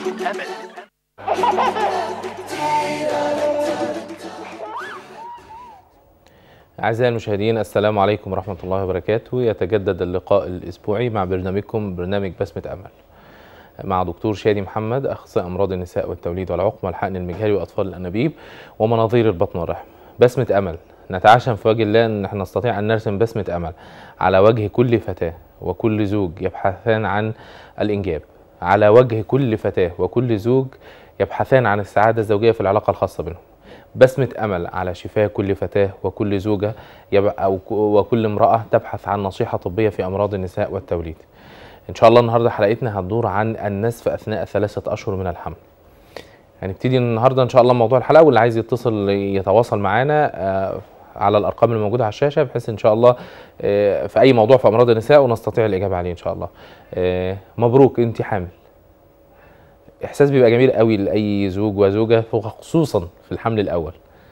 أمل أعزائي المشاهدين السلام عليكم ورحمة الله وبركاته يتجدد اللقاء الأسبوعي مع برنامجكم برنامج بسمة أمل مع دكتور شادي محمد أخصائي أمراض النساء والتوليد والعقم والحقن المجهري وأطفال الأنابيب ومناظير البطن والرحم بسمة أمل نتعشم في وجه الله أن احنا نستطيع أن نرسم بسمة أمل على وجه كل فتاة وكل زوج يبحثان عن الإنجاب على وجه كل فتاة وكل زوج يبحثان عن السعادة الزوجية في العلاقة الخاصة بينهم بسمة أمل على شفاء كل فتاة وكل زوجة يب- أو ك- وكل امرأة تبحث عن نصيحة طبية في أمراض النساء والتوليد إن شاء الله النهاردة حلقتنا هتدور عن النسف أثناء ثلاثة أشهر من الحمل هنبتدي النهارده ان شاء الله موضوع الحلقه واللي عايز يتصل يتواصل معانا آه، على الارقام اللي موجوده على الشاشه بحيث ان شاء الله آه، في اي موضوع في امراض النساء ونستطيع الاجابه عليه ان شاء الله آه، مبروك انت حامل احساس بيبقى جميل قوي لاي زوج وزوجه خصوصا في الحمل الاول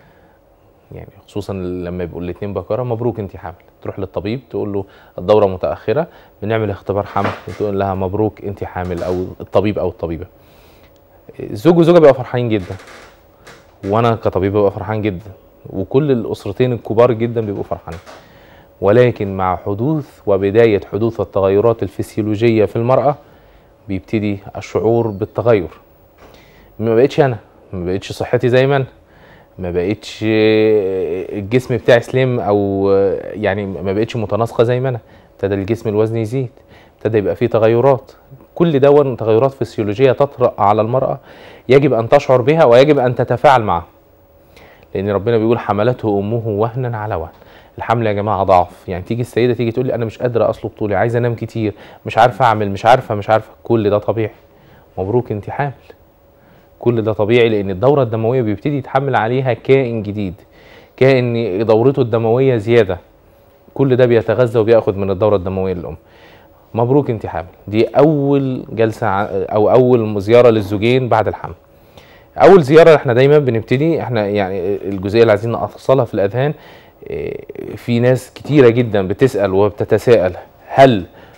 يعني خصوصا لما يبقوا الاثنين بكره مبروك انت حامل تروح للطبيب تقول له الدوره متاخره بنعمل اختبار حمل وتقول لها مبروك انت حامل او الطبيب او الطبيبه الزوج وزوجه بيبقوا فرحانين جدا وانا كطبيب ببقى فرحان جدا وكل الاسرتين الكبار جدا بيبقوا فرحانين ولكن مع حدوث وبدايه حدوث التغيرات الفسيولوجيه في المراه بيبتدي الشعور بالتغير ما بقتش انا ما بقتش صحتي زي ما انا ما بقتش الجسم بتاعي سليم او يعني ما بقتش متناسقه زي ما انا ابتدى الجسم الوزن يزيد ابتدى يبقى فيه تغيرات كل دون تغيرات فسيولوجيه تطرأ على المراه يجب ان تشعر بها ويجب ان تتفاعل معها لان ربنا بيقول حملته امه وهنا على وهن الحمل يا جماعه ضعف يعني تيجي السيده تيجي تقول لي انا مش قادره اصلب طولي عايزه انام كتير مش عارفه اعمل مش عارفه مش عارفه كل ده طبيعي مبروك انت حامل كل ده طبيعي لان الدوره الدمويه بيبتدي يتحمل عليها كائن جديد كائن دورته الدمويه زياده كل ده بيتغذى وبياخد من الدوره الدمويه للام مبروك انت حامل دي اول جلسه ع- او اول زياره للزوجين بعد الحمل اول زياره احنا دايما بنبتدي احنا يعني الجزئيه اللي عايزين نوصلها في الاذهان إيه، في ناس كتيره جدا بتسال وبتتساءل هل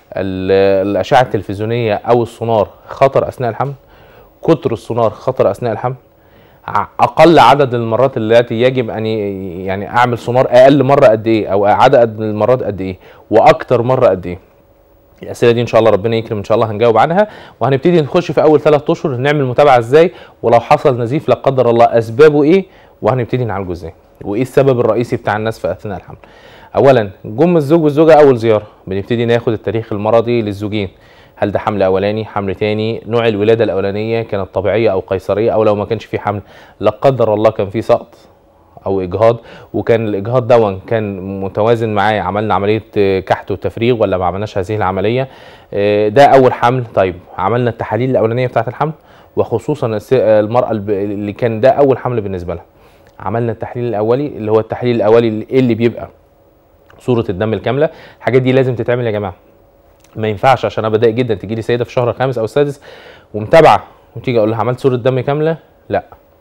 ال- الاشعه التلفزيونيه او السونار خطر اثناء الحمل كتر السونار خطر اثناء الحمل ع- اقل عدد المرات التي يجب ان ي- يعني اعمل سونار اقل مره قد ايه او عدد المرات قد ايه واكتر مره قد ايه الاسئله دي ان شاء الله ربنا يكرم ان شاء الله هنجاوب عنها وهنبتدي نخش في اول ثلاث اشهر نعمل متابعه ازاي ولو حصل نزيف لا قدر الله اسبابه ايه وهنبتدي نعالجه ازاي وايه السبب الرئيسي بتاع الناس في اثناء الحمل اولا جم الزوج والزوجه اول زياره بنبتدي ناخد التاريخ المرضي للزوجين هل ده حمل اولاني حمل تاني نوع الولاده الاولانيه كانت طبيعيه او قيصريه او لو ما كانش في حمل لا قدر الله كان في سقط او اجهاض وكان الاجهاض دون كان متوازن معاه عملنا عمليه آه، كحت وتفريغ ولا ما عملناش هذه العمليه آه، ده اول حمل طيب عملنا التحاليل الاولانيه بتاعه الحمل وخصوصا الس- آه، المراه الب- اللي كان ده اول حمل بالنسبه لها عملنا التحليل الاولي اللي هو التحليل الاولي اللي- اللي بيبقى صوره الدم الكامله الحاجات دي لازم تتعمل يا جماعه ما ينفعش عشان انا بضايق جدا تجي لي سيده في الشهر الخامس او السادس ومتابعه وتيجي اقول لها عملت صوره دم كامله لا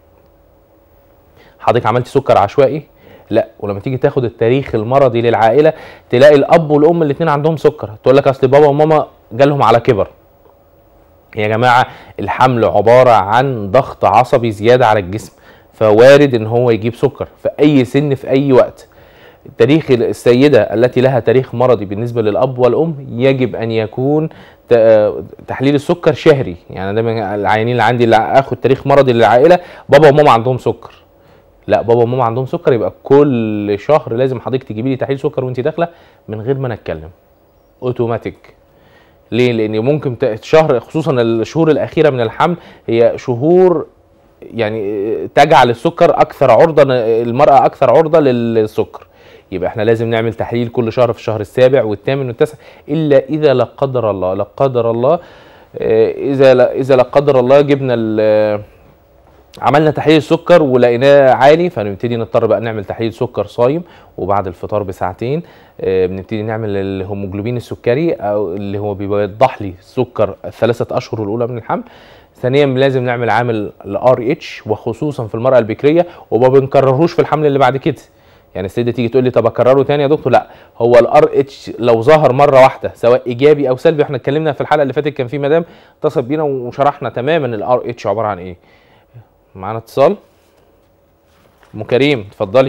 حضرتك عملتي سكر عشوائي لا ولما تيجي تاخد التاريخ المرضي للعائله تلاقي الاب والام الاثنين عندهم سكر تقول لك اصل بابا وماما جالهم على كبر يا جماعه الحمل عباره عن ضغط عصبي زياده على الجسم فوارد ان هو يجيب سكر في اي سن في اي وقت تاريخ السيدة التي لها تاريخ مرضي بالنسبة للأب والأم يجب أن يكون ت- تحليل السكر شهري يعني دايما العيانين اللي عندي اللي اخد تاريخ مرضي للعائلة بابا وماما عندهم سكر لا بابا وماما عندهم سكر يبقى كل شهر لازم حضرتك تجيبي لي تحليل سكر وانت داخله من غير ما نتكلم اوتوماتيك ليه لان ممكن ت- شهر خصوصا الشهور الاخيره من الحمل هي شهور يعني تجعل السكر اكثر عرضه المراه اكثر عرضه للسكر يبقى احنا لازم نعمل تحليل كل شهر في الشهر السابع والثامن والتاسع الا اذا لا قدر الله لا قدر الله آه، اذا لا اذا لا قدر الله جبنا ال- عملنا تحليل السكر ولقيناه عالي فنبتدي نضطر بقى نعمل تحليل سكر صايم وبعد الفطار بساعتين آه، بنبتدي نعمل الهيموجلوبين السكري او اللي هو بيوضح لي السكر الثلاثه اشهر الاولى من الحمل ثانيا لازم نعمل عامل الار اتش وخصوصا في المراه البكريه وما بنكررهوش في الحمل اللي بعد كده يعني السيده تيجي تقول لي طب اكرره تاني يا دكتور لا هو الار اتش لو ظهر مره واحده سواء ايجابي او سلبي احنا اتكلمنا في الحلقه اللي فاتت كان في مدام اتصل بينا وشرحنا تماما الار اتش عباره عن ايه معانا اتصال ام كريم اتفضلي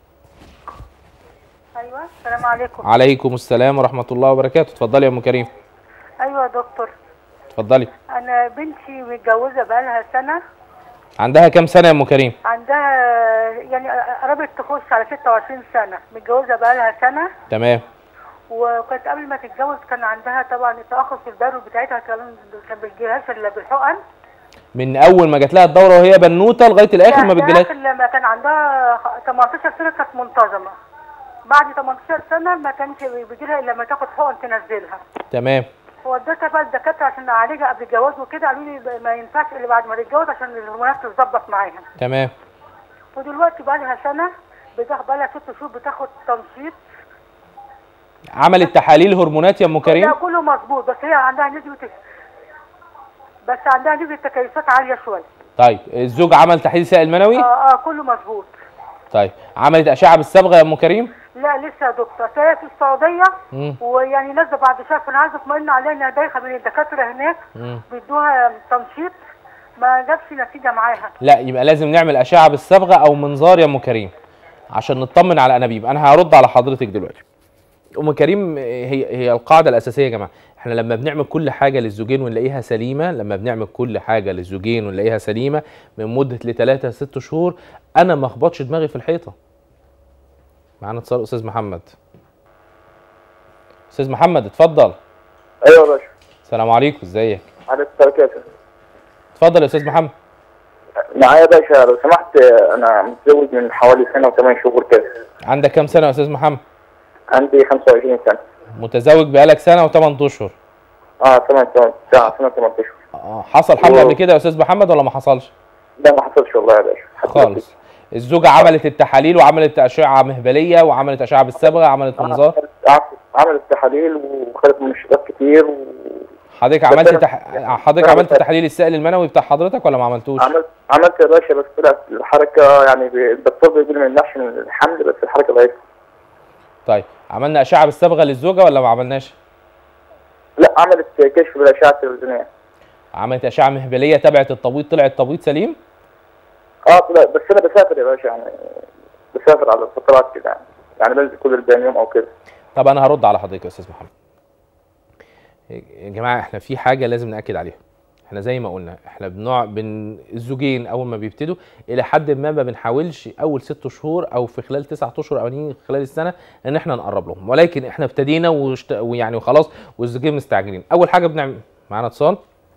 ايوه السلام عليكم عليكم السلام ورحمه الله وبركاته اتفضلي يا ام كريم ايوه يا دكتور اتفضلي انا بنتي متجوزه بقالها سنه عندها كام سنه يا ام كريم عندها يعني قربت تخش على 26 سنه متجوزه بقالها سنه تمام وكانت قبل ما تتجوز كان عندها طبعا تاخر في الدورة بتاعتها كان كان بتجيلهاش الا بالحقن من اول ما جات لها الدوره وهي بنوته لغايه الاخر ما لا، بتجيلهاش آخر لما كان عندها خ- 18 سنه كانت منتظمه بعد 18 سنه ما كانش بيجيلها الا لما تاخد حقن تنزلها تمام وديتها بقى الدكاتره عشان اعالجها قبل الجواز وكده قالوا لي ما ينفعش الا بعد ما تتجوز عشان الهرمونات تتظبط معاها تمام ودلوقتي بقى لها سنه بتاخد بقى لها ست شهور بتاخد تنشيط عملت تحاليل هرمونات يا ام كريم لا كله مظبوط بس هي عندها نسبه بس عندها نسبه تكيسات عاليه شويه طيب الزوج عمل تحليل سائل منوي اه اه كله مظبوط طيب عملت اشعه بالصبغه يا ام كريم لا لسه يا دكتور أصل هي في السعوديه مم. ويعني نازله بعد شهر فانا عايزه اطمئن عليها انها دايخه من الدكاتره هناك مم. بيدوها تنشيط ما جابش نتيجه معاها لا يبقى لازم نعمل اشعه بالصبغه او منظار يا ام كريم عشان نطمن على انابيب انا هرد على حضرتك دلوقتي ام كريم هي هي القاعده الاساسيه يا جماعه احنا لما بنعمل كل حاجه للزوجين ونلاقيها سليمه لما بنعمل كل حاجه للزوجين ونلاقيها سليمه من مده لثلاثة ست شهور انا ما اخبطش دماغي في الحيطه معانا اتصال استاذ محمد استاذ محمد اتفضل ايوه يا باشا السلام عليكم ازيك على التركيزة اتفضل يا استاذ محمد معايا يا باشا لو سمحت انا متزوج من حوالي سنه وثمان شهور كده عندك كام سنه يا استاذ محمد عندي 25 سنه متزوج بقالك سنه وثمان اشهر اه ثمان ثمان ساعه سنه 8 اشهر آه، حصل حمل و- قبل كده يا استاذ محمد ولا ما حصلش ده ما حصلش والله يا باشا حصلت. خالص الزوجه عملت التحاليل وعملت اشعه مهبليه وعملت اشعه بالصبغه عملت منظار عملت- عملت تحاليل وخدت منشطات كتير حضرتك بس عملت أنا- تح... حضرتك أنا عملت بس- تحليل السائل المنوي بتاع حضرتك ولا ما عملتوش وعملت عملت يا باشا بس طلعت الحركه يعني بي- الدكتور بيقول ما يمنعش من الحمل بس الحركه ضعيفه طيب عملنا اشعه بالصبغه للزوجه ولا ما عملناش لا عملت كشف بالاشعه التلفزيونيه عملت اشعه مهبليه تبعت التبويض طلع التبويض سليم اه طلع بس انا بسافر يا باشا يعني بسافر على فترات كده يعني يعني بنزل كل 40 يوم او كده طب انا هرد على حضرتك يا استاذ محمد يا جماعه احنا في حاجه لازم ناكد عليها احنا زي ما قلنا احنا بنوع بن الزوجين اول ما بيبتدوا الى حد ما ما بنحاولش اول ست شهور او في خلال تسعة اشهر اولين خلال السنه ان احنا نقرب لهم ولكن احنا ابتدينا وشت... ويعني وخلاص والزوجين مستعجلين اول حاجه بنعمل معانا اتصال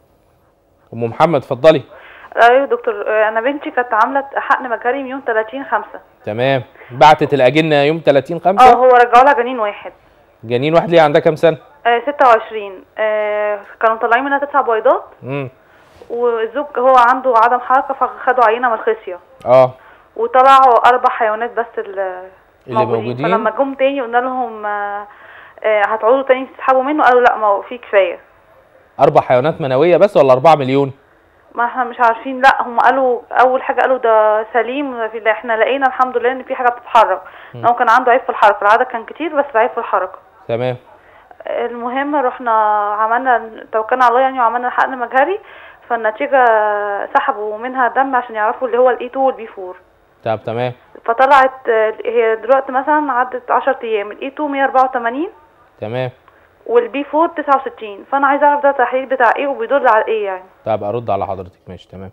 ام محمد اتفضلي ايوه دكتور آه، انا بنتي كانت عامله حقن مجاري من يوم 30 5 تمام بعتت الاجنه يوم 30 اه 5 هو رجعوا لها جنين واحد جنين واحد ليه عندها كام سنه آه 26 آه كانوا مطلعين منها تسع بيضات امم والزوج هو عنده عدم حركه فخدوا عينه من الخصيه اه وطلعوا اربع حيوانات بس ال- اللي موجودين؟ فلما جم تاني قلنا لهم آه آه هتعودوا تاني تسحبوا منه قالوا لا ما هو في كفايه اربع حيوانات منويه بس ولا 4 مليون ما احنا مش عارفين لا هم قالوا اول حاجه قالوا ده سليم في احنا لقينا الحمد لله ان في حاجه بتتحرك ان هو كان عنده عيب في الحركه العدد كان كتير بس عيب في الحركه تمام المهم رحنا عملنا توكلنا على الله يعني وعملنا حقن مجهري فالنتيجة سحبوا منها دم عشان يعرفوا اللي هو الاي 2 والبي 4 طب تمام فطلعت آه، هي دلوقتي مثلا عدت 10 ايام الاي 2 184 تمام والبي 4 69 فانا عايزه اعرف ده التحليل بتاع ايه وبيدل على ايه يعني طب ارد على حضرتك ماشي تمام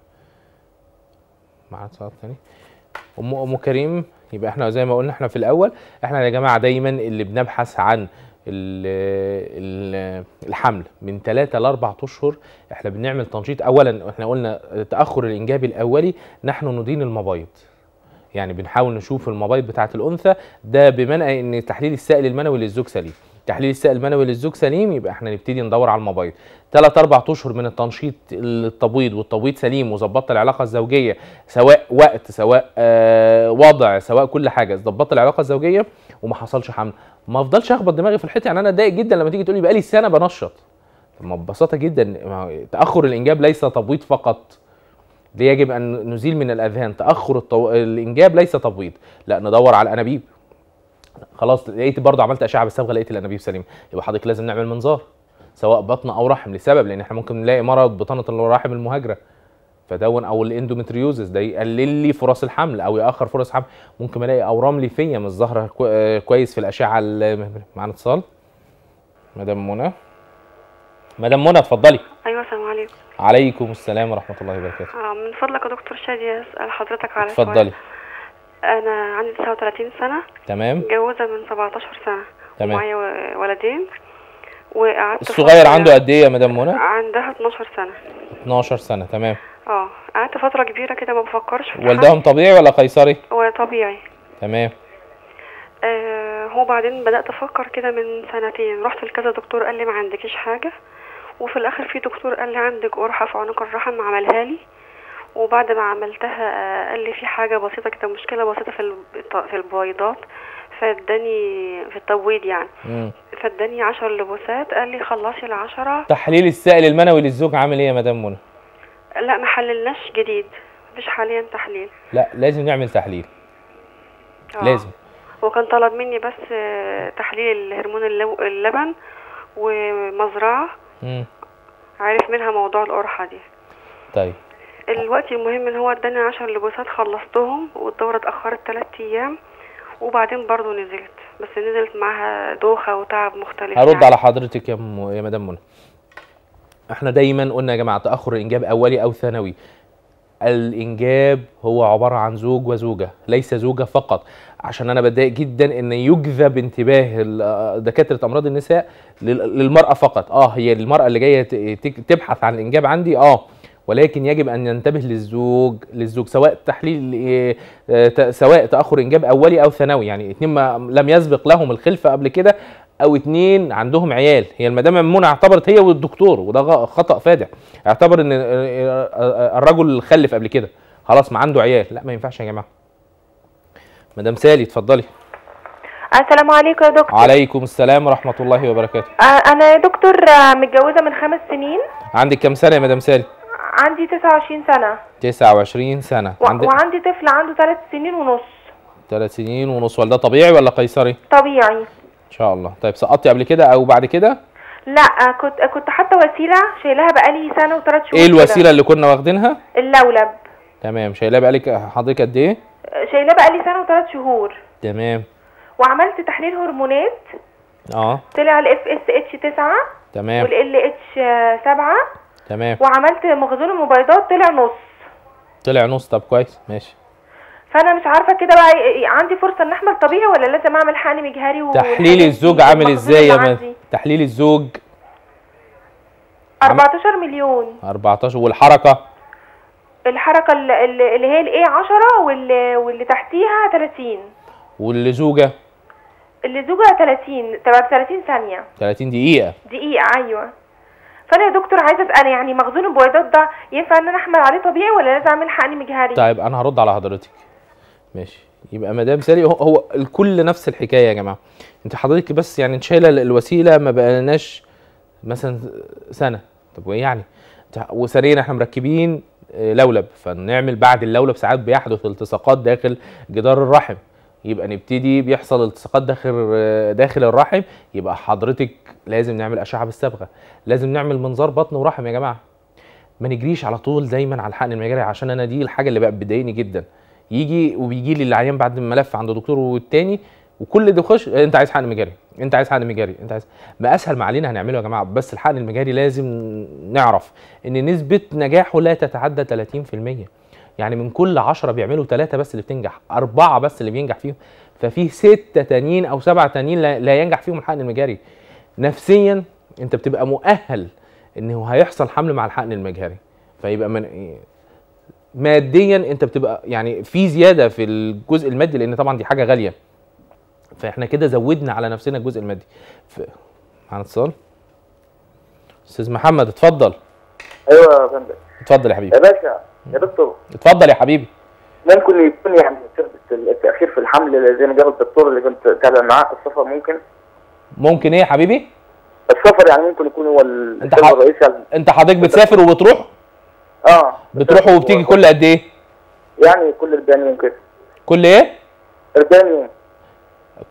معانا اتصال تاني ام ام كريم يبقى احنا زي ما قلنا احنا في الاول احنا يا جماعه دايما اللي بنبحث عن ال ال الحمل من 3 ل 4 اشهر احنا بنعمل تنشيط اولا احنا قلنا تاخر الانجاب الاولي نحن ندين المبايض يعني بنحاول نشوف المبايض بتاعه الانثى ده بمنع ان تحليل السائل المنوي للزوج سليم تحليل السائل المنوي للزوج سليم يبقى احنا نبتدي ندور على المبايض ثلاث اربع اشهر من التنشيط التبويض والتبويض سليم وظبطت العلاقه الزوجيه سواء وقت سواء آه وضع سواء كل حاجه ظبطت العلاقه الزوجيه وما حصلش حمل ما افضلش اخبط دماغي في الحيط يعني انا اتضايق جدا لما تيجي تقول لي بقالي سنه بنشط طب ما ببساطه جدا ما هو تاخر الانجاب ليس تبويض فقط دي يجب ان نزيل من الاذهان تاخر الطو... الانجاب ليس تبويض لا ندور على الانابيب خلاص لقيت برضه عملت اشعه بالصبغه لقيت الانابيب سليمه يبقى حضرتك لازم نعمل منظار سواء بطن او رحم لسبب لان احنا ممكن نلاقي مرض بطانه الرحم المهاجره فدون او الاندومتريوزس ده يقلل لي فرص الحمل او ياخر فرص حمل ممكن الاقي اورام ليفيه مش ظاهره كو- آه، كويس في الاشعه ال- معانا اتصال مدام منى مدام منى اتفضلي ايوه السلام عليكم عليكم السلام ورحمه الله وبركاته آه، من فضلك يا دكتور شادي اسال حضرتك على اتفضلي سؤال. انا عندي 39 سنه تمام متجوزه من 17 سنه تمام. ومعايا و- ولدين وقعدت الصغير فترة- عنده قد ايه يا مدام منى عندها 12 سنه 12 سنه تمام اه قعدت فتره كبيره كده ما بفكرش في والدهم طبيعي ولا قيصري حاجة. طبيعي تمام آه هو بعدين بدات افكر كده من سنتين رحت لكذا دكتور قال لي ما عندكيش حاجه وفي الاخر في دكتور قال لي عندك قرحه في عنق الرحم عملها لي وبعد ما عملتها آه، قال لي في حاجه بسيطه كده مشكله بسيطه في الب- في البويضات فاداني في التبويض يعني مم. فاداني عشر لبوسات قال لي خلصي العشرة تحليل السائل المنوي للزوج عامل ايه يا مدام منى لا ما حللناش جديد مفيش حاليا تحليل لا لازم نعمل تحليل آه. لازم وكان طلب مني بس آه، تحليل هرمون اللو- اللبن ومزرعة مم. عارف منها موضوع القرحة دي طيب الوقت المهم ان هو اداني عشر لبوسات خلصتهم والدورة اتأخرت تلات ايام وبعدين برضو نزلت بس نزلت معاها دوخة وتعب مختلف هرد يعني. على حضرتك يا م... يا مدام منى احنا دايما قلنا يا جماعه تاخر الانجاب اولي او ثانوي الانجاب هو عباره عن زوج وزوجه ليس زوجه فقط عشان انا بتضايق جدا ان يجذب انتباه ال- دكاتره امراض النساء لل- للمراه فقط اه هي المراه اللي جايه ت- ت- تبحث عن الانجاب عندي اه ولكن يجب ان ننتبه للزوج للزوج سواء تحليل إيه، آه، ت- سواء تاخر انجاب اولي او ثانوي يعني اتنين ما لم يسبق لهم الخلفه قبل كده او اتنين عندهم عيال هي المدام منى اعتبرت هي والدكتور وده غ- خطا فادح اعتبر ان آه، آه، الرجل خلف قبل كده خلاص ما عنده عيال لا ما ينفعش يا جماعه مدام سالي اتفضلي السلام عليكم يا دكتور عليكم السلام ورحمه الله وبركاته آه، انا يا دكتور آه، متجوزه من خمس سنين عندك كام سنه يا مدام سالي عندي 29 سنه 29 سنه و... عندك وعندي طفل عنده ثلاث سنين ونص ثلاث سنين ونص ولا ده طبيعي ولا قيصري طبيعي ان شاء الله طيب سقطتي قبل كده او بعد كده لا آه، كنت كنت حاطه وسيله شايلاها بقالي سنه وثلاث شهور ايه كده. الوسيله اللي كنا واخدينها اللولب تمام شايلاه بقالك حضرتك قد ايه آه، شايلاه بقالي سنه وثلاث شهور تمام وعملت تحليل هرمونات اه طلع الاف اس اتش 9 تمام والال اتش 7 تمام وعملت مخزون المبيضات طلع نص طلع نص طب كويس ماشي فانا مش عارفه كده بقى ي- عندي فرصه ان احمل طبيعي ولا لازم اعمل حقن مجهري و- تحليل والحاجات الزوج دي عامل والمخزون ازاي يا اللي مد... عندي؟ تحليل الزوج 14 مليون 14 والحركه الحركه ال- ال- اللي هي الايه 10 واللي, واللي تحتيها 30 والزوجه اللي زوجها 30 تبقى 30 ثانيه 30 دقيقه دقيقه ايوه فانا يا دكتور عايزه اسال يعني مخزون البويضات ده ينفع ان انا احمل عليه طبيعي ولا لازم اعمل حقن مجهري طيب انا هرد على حضرتك ماشي يبقى مدام سالي هو, هو الكل نفس الحكايه يا جماعه انت حضرتك بس يعني انت شايله ال- الوسيله ما بقالناش مثلا سنه طب وايه يعني انت- وثانيا احنا مركبين آه، لولب فنعمل بعد اللولب ساعات بيحدث التصاقات داخل جدار الرحم يبقى نبتدي بيحصل التصاقات داخل آه، داخل الرحم يبقى حضرتك لازم نعمل اشعه بالصبغه لازم نعمل منظار بطن ورحم يا جماعه ما نجريش على طول دايما على الحقن المجاري عشان انا دي الحاجه اللي بقى بتضايقني جدا يجي وبيجي لي العيان بعد الملف عند دكتور والتاني وكل ده يخش انت عايز حقن مجاري انت عايز حقن مجاري انت عايز ما اسهل ما علينا هنعمله يا جماعه بس الحقن المجاري لازم نعرف ان نسبه نجاحه لا تتعدى 30% يعني من كل 10 بيعملوا ثلاثه بس اللي بتنجح اربعه بس اللي بينجح فيهم ففي سته تانيين او سبعه تانيين لا, لا ينجح فيهم الحقن المجاري نفسيا انت بتبقى مؤهل انه هيحصل حمل مع الحقن المجهري فيبقى من ماديا انت بتبقى يعني في زياده في الجزء المادي لان طبعا دي حاجه غاليه فاحنا كده زودنا على نفسنا الجزء المادي ف... معانا اتصال استاذ محمد اتفضل ايوه يا فندم اتفضل يا حبيبي يا باشا يا دكتور اتفضل يا حبيبي ممكن يكون يعني سبب التاخير في الحمل زي ما قال الدكتور اللي كنت تابع معاه السفر ممكن ممكن ايه يا حبيبي السفر يعني ممكن يكون هو انت السبب ح- الرئيسي على- انت حضرتك بتسافر وبتروح اه بتروح وبتيجي كل قد ايه يعني كل 40 يوم كده كل ايه 40 يوم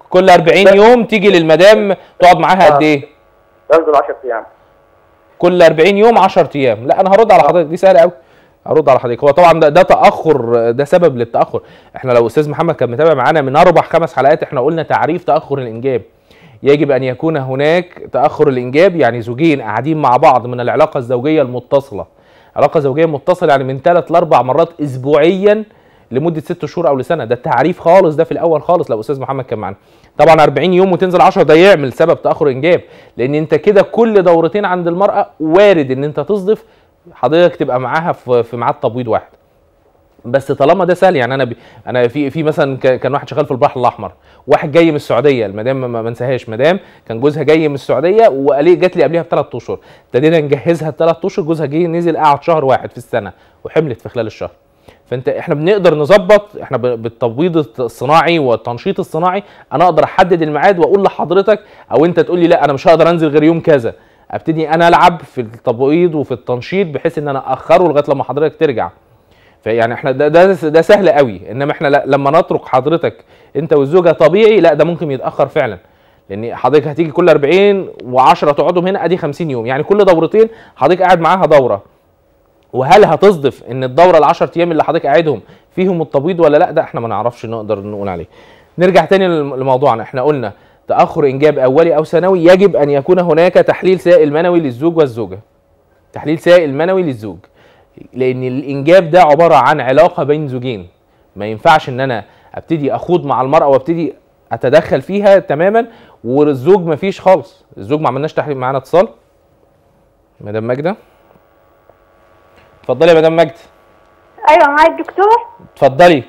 كل 40 يوم تيجي للمدام تقعد معاها قد ايه بنزل 10 ايام كل 40 يوم 10 ايام لا انا هرد على حضرتك دي سهله قوي هرد على حضرتك هو طبعا ده, ده تاخر ده سبب للتاخر احنا لو استاذ محمد كان متابع معانا من اربع خمس حلقات احنا قلنا تعريف تاخر الانجاب يجب ان يكون هناك تاخر الانجاب يعني زوجين قاعدين مع بعض من العلاقه الزوجيه المتصله علاقه زوجيه متصله يعني من ثلاث لاربع مرات اسبوعيا لمده ست شهور او لسنه ده التعريف خالص ده في الاول خالص لو استاذ محمد كان معانا طبعا 40 يوم وتنزل 10 ده يعمل سبب تاخر انجاب لان انت كده كل دورتين عند المراه وارد ان انت تصدف حضرتك تبقى معاها في في ميعاد تبويض واحد بس طالما ده سهل يعني انا بي انا في في مثلا ك- كان واحد شغال في البحر الاحمر واحد جاي من السعوديه المدام ما ما انساهاش مدام كان جوزها جاي من السعوديه وقال لي جات لي قبلها بثلاث اشهر ابتدينا نجهزها الثلاث اشهر جوزها جه نزل قعد شهر واحد في السنه وحملت في خلال الشهر فانت احنا بنقدر نظبط احنا ب- بالتبويض الصناعي والتنشيط الصناعي انا اقدر احدد الميعاد واقول لحضرتك او انت تقول لي لا انا مش هقدر انزل غير يوم كذا ابتدي انا العب في التبويض وفي التنشيط بحيث ان انا اخره لغايه لما حضرتك ترجع فيعني احنا ده ده ده سهل قوي انما احنا لا- لما نترك حضرتك انت والزوجه طبيعي لا ده ممكن يتاخر فعلا لان حضرتك هتيجي كل 40 و10 تقعدهم هنا ادي 50 يوم يعني كل دورتين حضرتك قاعد معاها دوره وهل هتصدف ان الدوره ال 10 ايام اللي حضرتك قاعدهم فيهم التبويض ولا لا ده احنا ما نعرفش نقدر نقول عليه نرجع تاني للم- لموضوعنا احنا قلنا تاخر انجاب اولي او ثانوي يجب ان يكون هناك تحليل سائل منوي للزوج والزوجه تحليل سائل منوي للزوج لان الانجاب ده عباره عن علاقه بين زوجين ما ينفعش ان انا ابتدي اخوض مع المراه وابتدي اتدخل فيها تماما والزوج ما فيش خالص الزوج ما عملناش تحليل معانا اتصال مدام ماجده اتفضلي يا مدام ماجده ايوه معايا الدكتور اتفضلي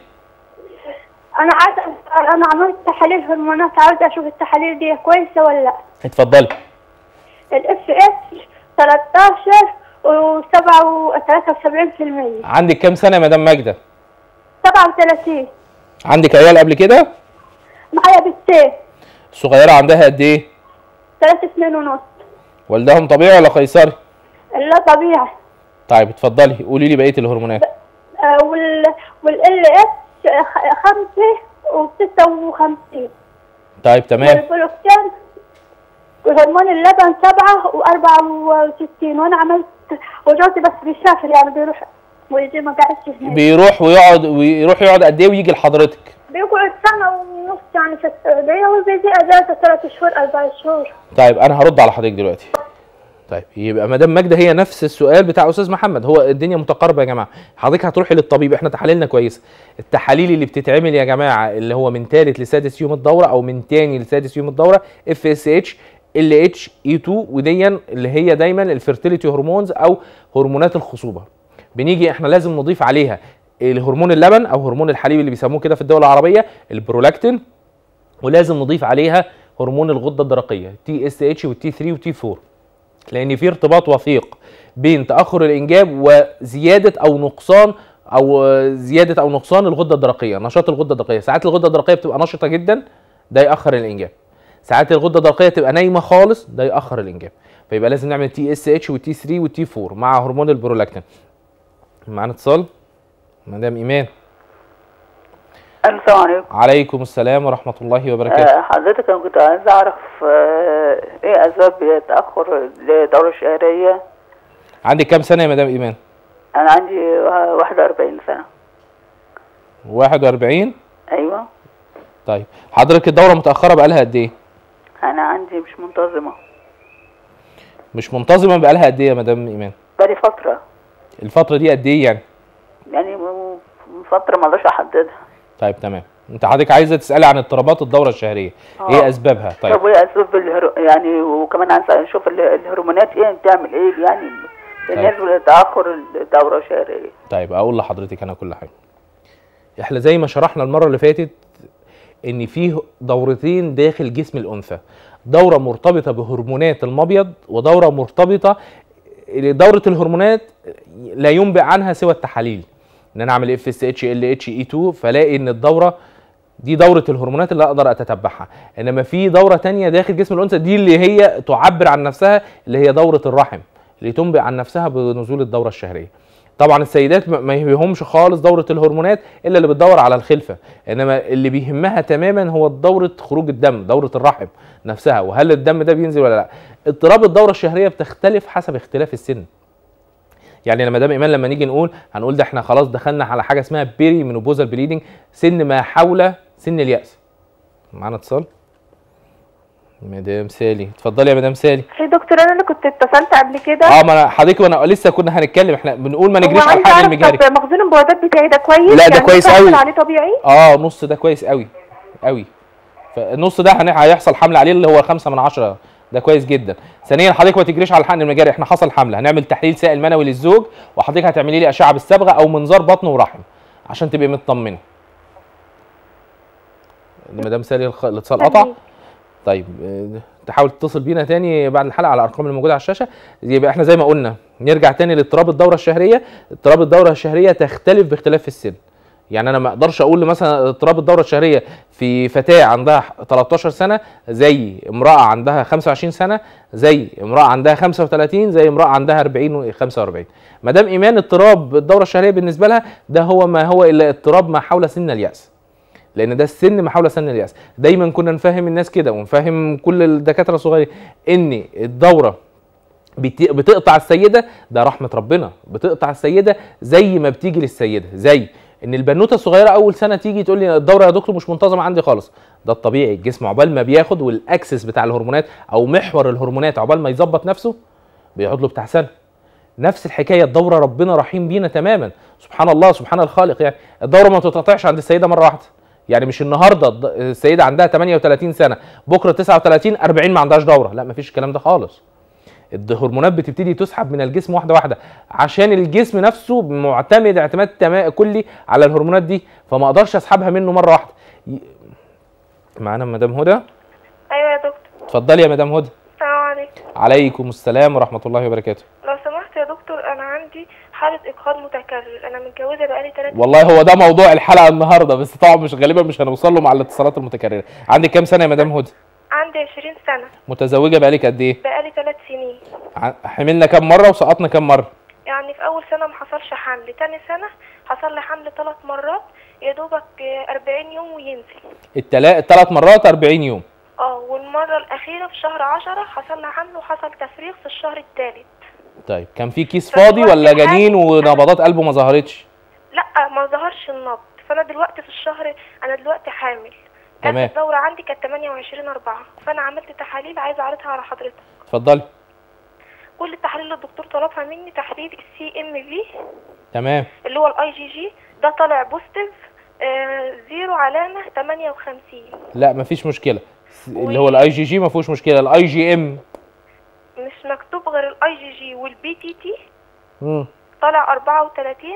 انا عايزه أسأل، انا عملت تحاليل هرمونات عاوزه اشوف التحاليل دي كويسه ولا لا اتفضلي الاف اس 13 و7 و73% عندك كام سنه يا مدام ماجده 37 عندك عيال قبل كده معايا بنتين الصغيره عندها قد ايه ثلاث سنين ونص والدهم طبيعي ولا قيصري لا طبيعي طيب اتفضلي قولي لي بقيه الهرمونات آه، وال والال اس 5 و56 طيب تمام والبروكتين وهرمون اللبن 7 و64 وانا عملت وجوزي بس بيسافر يعني بيروح ويجي ما قعدش هناك بيروح ويقعد ويروح يقعد قد ايه ويجي لحضرتك بيقعد سنة ونص يعني في السعودية وبيجي أجازة ثلاث شهور أربع شهور طيب انا هرد على حضرتك دلوقتي طيب يبقى مدام ماجده هي نفس السؤال بتاع استاذ محمد هو الدنيا متقاربه يا جماعه حضرتك هتروحي للطبيب احنا تحاليلنا كويسه التحاليل اللي بتتعمل يا جماعه اللي هو من ثالث لسادس يوم الدوره او من تاني لسادس يوم الدوره اف اس اتش ال اتش اي 2 وديا اللي هي دايما الفيرتيليتي هرمونز او هرمونات الخصوبه بنيجي احنا لازم نضيف عليها الهرمون اللبن او هرمون الحليب اللي بيسموه كده في الدول العربيه البرولاكتين ولازم نضيف عليها هرمون الغده الدرقيه تي اس اتش والتي 3 والتي 4 لان في ارتباط وثيق بين تاخر الانجاب وزياده او نقصان او زياده او نقصان الغده الدرقيه نشاط الغده الدرقيه ساعات الغده الدرقيه بتبقى نشطه جدا ده ياخر الانجاب ساعات الغده الدرقيه تبقى نايمه خالص ده ياخر الانجاب فيبقى لازم نعمل تي اس اتش والتي 3 والتي 4 مع هرمون البرولاكتين معانا اتصال مدام ايمان السلام عليكم عليكم السلام ورحمه الله وبركاته آه، حضرتك انا كنت عايز اعرف آه، ايه اسباب تاخر الدوره الشهريه عندك كام سنه يا مدام ايمان انا عندي 41 سنه 41 ايوه طيب حضرتك الدوره متاخره بقالها قد ايه انا عندي مش منتظمه مش منتظمه بقالها قد ايه يا مدام ايمان بقالي فتره الفتره دي قد ايه يعني يعني م- من فتره ما اقدرش احددها طيب تمام انت حضرتك عايزه تسالي عن اضطرابات الدوره الشهريه آه. ايه اسبابها طب طيب وايه اسباب الهرو... يعني وكمان عايز اشوف ال- الهرمونات ايه بتعمل ايه يعني بالنسبه لتاخر الدوره الشهريه طيب اقول لحضرتك انا كل حاجه احنا زي ما شرحنا المره اللي فاتت ان فيه دورتين داخل جسم الانثى دوره مرتبطه بهرمونات المبيض ودوره مرتبطه دوره الهرمونات لا ينبئ عنها سوى التحاليل ان انا اعمل اف اس اتش ال اتش اي 2 فلاقي ان الدوره دي دوره الهرمونات اللي اقدر اتتبعها انما في دوره تانية داخل جسم الانثى دي اللي هي تعبر عن نفسها اللي هي دوره الرحم اللي تنبئ عن نفسها بنزول الدوره الشهريه طبعا السيدات ما- ما يهمهمش خالص دوره الهرمونات الا اللي بتدور على الخلفه انما اللي بيهمها تماما هو دوره خروج الدم دوره الرحم نفسها وهل الدم ده بينزل ولا لا اضطراب الدوره الشهريه بتختلف حسب اختلاف السن يعني لما دام ايمان لما نيجي نقول هنقول ده احنا خلاص دخلنا على حاجه اسمها بيري مينوبوزال بليدنج سن ما حول سن الياس معانا اتصال مدام سالي اتفضلي يا مدام سالي يا دكتور انا اللي كنت اتصلت قبل كده اه ما انا حضرتك وانا لسه كنا هنتكلم احنا بنقول ما نجريش هو على عايزة الحقن أعرف المجاري طب مخزون البويضات بتاعي ده كويس لا، ده يعني كويس ممكن أوي. أحصل عليه طبيعي اه نص ده كويس قوي قوي فالنص ده هن- هيحصل حمل عليه اللي هو خمسة من عشرة ده كويس جدا ثانيا حضرتك ما تجريش على الحقن المجاري احنا حصل حمل هنعمل تحليل سائل منوي للزوج وحضرتك هتعملي لي اشعه بالصبغه او منظار بطن ورحم عشان تبقي مطمنه مدام سالي الخ- الاتصال قطع تمام. طيب آه، تحاول تتصل بينا تاني بعد الحلقه على الارقام اللي موجوده على الشاشه يبقى احنا زي ما قلنا نرجع تاني لاضطراب الدوره الشهريه اضطراب الدوره الشهريه تختلف باختلاف السن يعني انا ما اقدرش اقول مثلا اضطراب الدوره الشهريه في فتاه عندها 13 سنه زي امراه عندها 25 سنه زي امراه عندها 35 زي امراه عندها 40 و 45 ما دام ايمان اضطراب الدوره الشهريه بالنسبه لها ده هو ما هو الا اضطراب ما حول سن الياس لان ده السن ما حول سن الياس دايما كنا نفهم الناس كده ونفهم كل الدكاتره الصغيرين ان الدوره بت- بتقطع السيده ده رحمه ربنا بتقطع السيده زي ما بتيجي للسيده زي ان البنوته الصغيره اول سنه تيجي تقول لي الدوره يا دكتور مش منتظمه عندي خالص ده الطبيعي الجسم عقبال ما بياخد والاكسس بتاع الهرمونات او محور الهرمونات عقبال ما يظبط نفسه بيقعد له بتاع سنه نفس الحكايه الدوره ربنا رحيم بينا تماما سبحان الله سبحان الخالق يعني الدوره ما بتتقطعش عند السيده مره واحده يعني مش النهارده الد- السيده عندها 38 سنه بكره 39 40 ما عندهاش دوره لا ما فيش الكلام ده خالص الهرمونات بتبتدي تسحب من الجسم واحده واحده عشان الجسم نفسه معتمد اعتماد تمام كلي على الهرمونات دي فما اقدرش اسحبها منه مره واحده ي- معانا مدام هدى ايوه يا دكتور اتفضلي يا مدام هدى السلام عليكم عليكم السلام ورحمه الله وبركاته لو سمحت يا دكتور انا عندي حالة اجهاض متكرر انا متجوزة بقالي 3 والله هو ده موضوع الحلقه النهارده بس طبعا مش غالبا مش هنوصل له مع الاتصالات المتكرره عندك كام سنه يا مدام هدى عندي 20 سنة متزوجه بقالك قد ايه بقالي 3 سنين ع- حملنا كام مره وسقطنا كام مره يعني في اول سنة ما حصلش حمل تاني سنة حصل لي حمل ثلاث مرات يا دوبك آه، 40 يوم وينزل التلا... الثلاث مرات 40 يوم اه والمرة الأخيرة في شهر عشرة حصل لي حمل وحصل تفريغ في الشهر الثالث طيب كان في كيس فدلوقتي فاضي ولا حالي- جنين ونبضات قلبه ما ظهرتش لا ما ظهرش النبض فأنا دلوقتي في الشهر أنا دلوقتي حامل تمام. آخر الدورة عندي كانت 28 أربعة فأنا عملت تحاليل عايزة أعرضها على حضرتك اتفضلي كل التحاليل اللي الدكتور طلبها مني تحليل السي ام في تمام اللي هو الاي جي جي ده طالع بوزيتيف آه زيرو علامة 58 لا مفيش مشكله س- اللي هو الاي جي جي ما فيهوش مشكله الاي جي ام مش مكتوب غير الاي جي جي والبي تي تي مم. طالع 34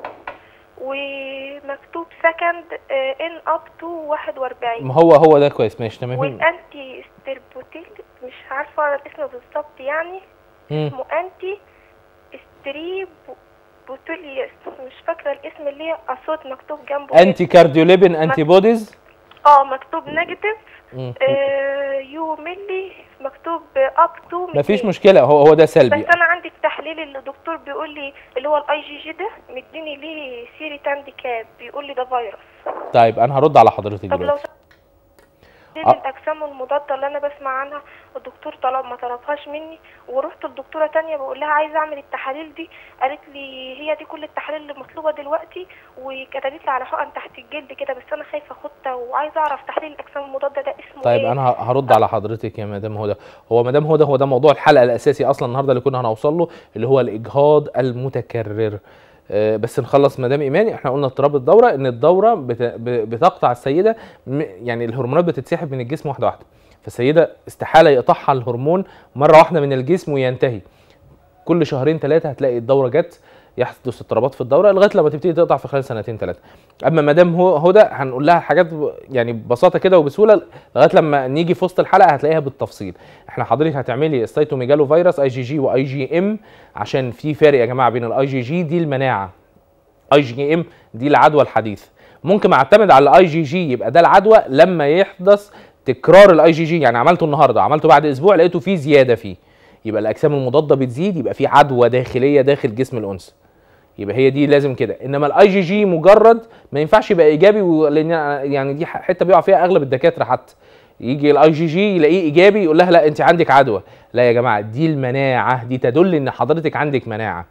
ومكتوب سكند ان اب تو 41 ما هو هو ده كويس ماشي تمام والانتي ستيربوتيل مش عارفة الاسم بالظبط يعني مم. اسمه انتي ستريب بوتوليوس مش فاكرة الاسم اللي هي اصوت مكتوب جنبه انتي كارديوليبين انتي بوديز اه مكتوب نيجاتيف مم. آه يو ملي مكتوب اب تو مفيش مشكله هو هو ده سلبي بس انا عندي التحليل اللي الدكتور بيقول لي اللي هو الاي جي جي ده مديني ليه سيري تانديكاب بيقول لي ده فيروس طيب انا هرد على حضرتك طب لو دلوقتي دي آه. الاجسام المضاده اللي انا بسمع عنها الدكتور طلب ما طلبهاش مني ورحت لدكتوره تانية بقول لها عايزه اعمل التحاليل دي قالت لي هي دي كل التحاليل اللي مطلوبه دلوقتي وكتبت لي على حقن تحت الجلد كده بس انا خايفه اخدها وعايزه اعرف تحليل الاجسام المضاده ده اسمه طيب ايه انا ه- هرد على حضرتك يا مدام هدى هو مدام هدى هو ده موضوع الحلقه الاساسي اصلا النهارده اللي كنا هنوصل له اللي هو الاجهاض المتكرر آه، بس نخلص مدام ايمان احنا قلنا اضطراب الدوره ان الدوره بت... ب- بتقطع السيده م- يعني الهرمونات بتتسحب من الجسم واحده واحده فالسيده استحاله يقطعها الهرمون مره واحده من الجسم وينتهي كل شهرين ثلاثه هتلاقي الدوره جت يحدث اضطرابات في الدوره لغايه لما تبتدي تقطع في خلال سنتين ثلاثه اما مدام هو هدى هنقول لها حاجات ب- يعني ببساطه كده وبسهوله لغايه لما نيجي في وسط الحلقه هتلاقيها بالتفصيل احنا حضرتك هتعملي ستايتوميجالو فيروس اي جي جي واي جي ام عشان في فرق يا جماعه بين الاي جي جي دي المناعه اي جي ام دي العدوى الحديث ممكن اعتمد على الاي جي جي يبقى ده العدوى لما يحدث تكرار الاي جي جي يعني عملته النهارده عملته بعد اسبوع لقيته فيه زياده فيه يبقى الاجسام المضاده بتزيد يبقى في عدوى داخليه داخل جسم الانثى يبقى هي دي لازم كده انما الاي جي جي مجرد ما ينفعش يبقى ايجابي و- لان يعني دي حته بيقع فيها اغلب الدكاتره حتى يجي الاي جي جي يلاقيه ايجابي يقول لها لا انت عندك عدوى لا يا جماعه دي المناعه دي تدل ان حضرتك عندك مناعه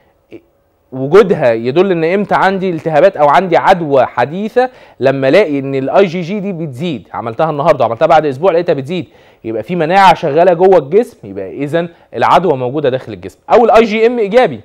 وجودها يدل ان امتى عندي التهابات او عندي عدوى حديثه لما الاقي ان الاي جي جي دي بتزيد عملتها النهارده عملتها بعد اسبوع لقيتها بتزيد يبقى في مناعه شغاله جوه الجسم يبقى اذا العدوى موجوده داخل الجسم او الاي جي ام ايجابي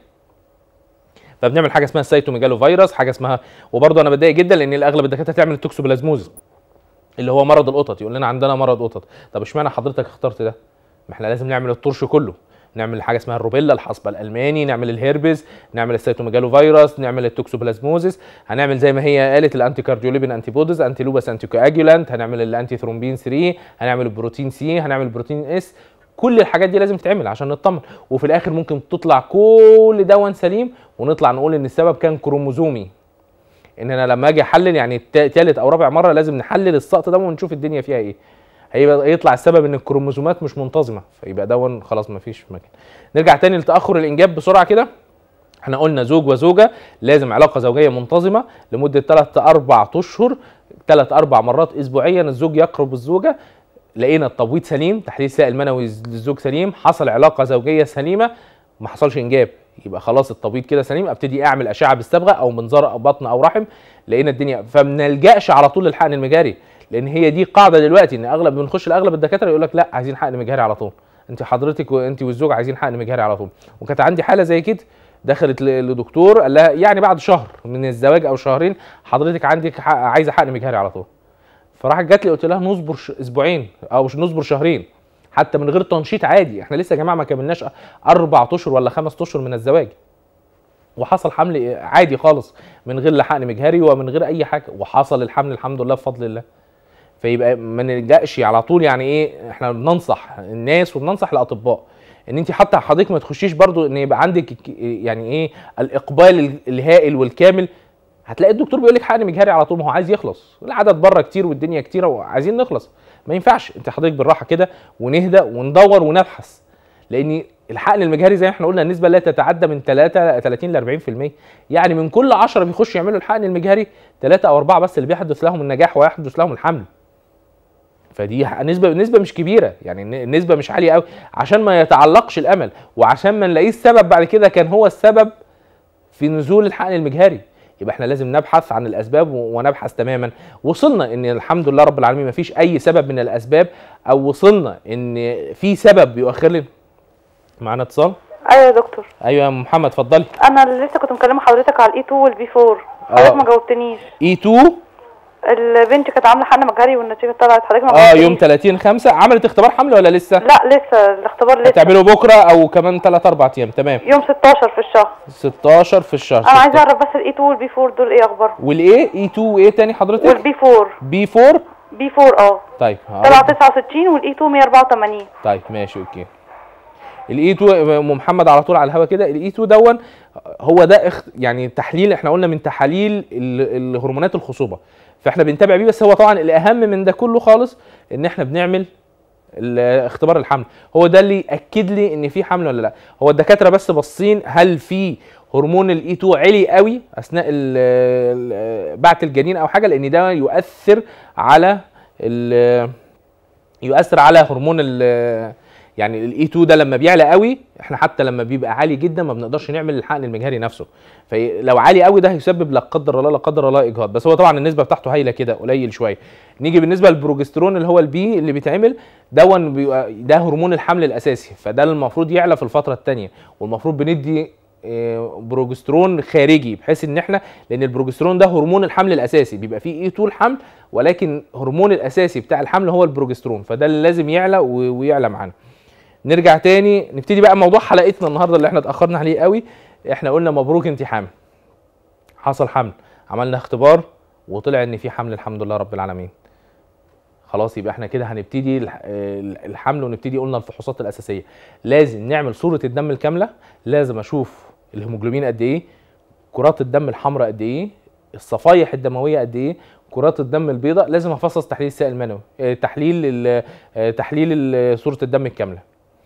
فبنعمل حاجه اسمها السيتوميجالو فيروس حاجه اسمها وبرضه انا بتضايق جدا لان اغلب الدكاتره تعمل التوكسوبلازموز اللي هو مرض القطط يقول لنا عندنا مرض قطط طب اشمعنى حضرتك اخترت ده ما احنا لازم نعمل الطرش كله نعمل حاجه اسمها الروبيلا الحصبه الالماني نعمل الهيربز نعمل السيتوميجالو فيروس نعمل التوكسوبلازموزيس هنعمل زي ما هي قالت الانتي كارديوليبين انتي بوديز انتي لوباس انتي كواجولانت هنعمل الانتي ثرومبين 3 هنعمل البروتين سي هنعمل البروتين اس كل الحاجات دي لازم تتعمل عشان نطمن وفي الاخر ممكن تطلع كل دون سليم ونطلع نقول ان السبب كان كروموزومي ان انا لما اجي احلل يعني تا- تالت او رابع مره لازم نحلل السقط ده ونشوف الدنيا فيها ايه هيبقى يطلع السبب ان الكروموزومات مش منتظمه فيبقى دون خلاص مفيش مكان نرجع تاني لتاخر الانجاب بسرعه كده احنا قلنا زوج وزوجه لازم علاقه زوجيه منتظمه لمده 3 4 اشهر 3 4 مرات اسبوعيا الزوج يقرب الزوجه لقينا التبويض سليم تحليل سائل منوي للزوج سليم حصل علاقه زوجيه سليمه ما حصلش انجاب يبقى خلاص التبويض كده سليم ابتدي اعمل اشعه بالصبغه او منظار او بطن او رحم لقينا الدنيا فما نلجاش على طول للحقن المجاري لان هي دي قاعده دلوقتي ان اغلب بنخش لاغلب الدكاتره يقول لك لا عايزين حقن مجاري على طول انت حضرتك وانت والزوج عايزين حقن مجاري على طول وكانت عندي حاله زي كده دخلت ل- لدكتور قال لها يعني بعد شهر من الزواج او شهرين حضرتك عندك حق عايزه حقن مجهري على طول فراحت جات لي قلت لها نصبر ش- اسبوعين او مش نصبر شهرين حتى من غير تنشيط عادي احنا لسه يا جماعه ما كملناش اربع اشهر ولا خمس اشهر من الزواج وحصل حمل عادي خالص من غير لا حقن مجهري ومن غير اي حاجه وحصل الحمل الحمد لله بفضل الله فيبقى ما نلجاش على طول يعني ايه احنا بننصح الناس وبننصح الاطباء ان انت حتى حضرتك ما تخشيش برضو ان يبقى عندك ك- يعني ايه الاقبال ال- الهائل والكامل هتلاقي الدكتور بيقول لك حقن مجهري على طول ما هو عايز يخلص العدد بره كتير والدنيا كتيره وعايزين نخلص ما ينفعش انت حضرتك بالراحه كده ونهدى وندور ونبحث لان الحقن المجهري زي ما احنا قلنا النسبه لا تتعدى من 3 30 ل 40% يعني من كل 10 بيخشوا يعملوا الحقن المجهري ثلاثه او اربعه بس اللي بيحدث لهم النجاح ويحدث لهم الحمل فدي ح- نسبه نسبه مش كبيره يعني الن- النسبه مش عاليه قوي عشان ما يتعلقش الامل وعشان ما نلاقيه السبب بعد كده كان هو السبب في نزول الحقن المجهري يبقى احنا لازم نبحث عن الاسباب و- ونبحث تماما وصلنا ان الحمد لله رب العالمين ما فيش اي سبب من الاسباب او وصلنا ان في سبب بيؤخر لي معانا اتصال ايوه يا دكتور ايوه يا أم محمد اتفضلي انا اللي لسه كنت مكلمه حضرتك على الاي 2 والبي 4 اه. حضرتك ما جاوبتنيش اي 2 البنت كانت عامله حقن مجهري والنتيجه طلعت حضرتك ما اه جاوبتنيش. يوم 30 5 عملت اختبار حمل ولا لسه؟ لا لسه الاختبار لسه هتعمله بكره او كمان 3 4 ايام تمام يوم 16 في الشهر 16 في الشهر انا عايزه اعرف بس الاي 2 والبي 4 دول ايه اخبارهم والايه اي 2 وايه تاني حضرتك؟ والبي 4 بي 4 بي 4 اه طيب طلع هقول- 69 والاي 2 184 طيب ماشي اوكي الاي 2 ام محمد على طول على الهوا كده الاي 2 دون هو ده اخ يعني تحليل احنا قلنا من تحاليل ال- الهرمونات الخصوبه فاحنا بنتابع بيه بس هو طبعا الاهم من ده كله خالص ان احنا بنعمل ال- اختبار الحمل هو ده اللي ياكد لي ان في حمل ولا لا هو الدكاتره بس باصين هل في هرمون الاي 2 عالي قوي اثناء ال- ال- بعث الجنين او حاجه لان ده يؤثر على ال- يؤثر على هرمون ال يعني الاي 2 ده لما بيعلى قوي احنا حتى لما بيبقى عالي جدا ما بنقدرش نعمل الحقن المجهري نفسه فلو عالي قوي ده هيسبب لا قدر الله لا قدر الله اجهاض بس هو طبعا النسبه بتاعته هايله كده قليل شويه نيجي بالنسبه للبروجسترون اللي هو البي اللي بيتعمل دون بيبقى ده هرمون الحمل الاساسي فده المفروض يعلى في الفتره الثانيه والمفروض بندي آه، بروجسترون خارجي بحيث ان احنا لان البروجسترون ده هرمون الحمل الاساسي بيبقى فيه ايه طول حمل ولكن هرمون الاساسي بتاع الحمل هو البروجسترون فده اللي لازم يعلى و- ويعلى معانا نرجع تاني نبتدي بقى موضوع حلقتنا النهارده اللي احنا اتاخرنا عليه قوي احنا قلنا مبروك انت حامل حصل حمل عملنا اختبار وطلع ان في حمل الحمد لله رب العالمين خلاص يبقى احنا كده هنبتدي الح- ال- الحمل ونبتدي قلنا الفحوصات الاساسيه لازم نعمل صوره الدم الكامله لازم اشوف الهيموجلوبين قد ايه كرات الدم الحمراء قد ايه الصفائح الدمويه قد ايه كرات الدم البيضاء لازم افصص تحليل السائل المنوي اه، تحليل ال- اه، تحليل ال- صوره الدم الكامله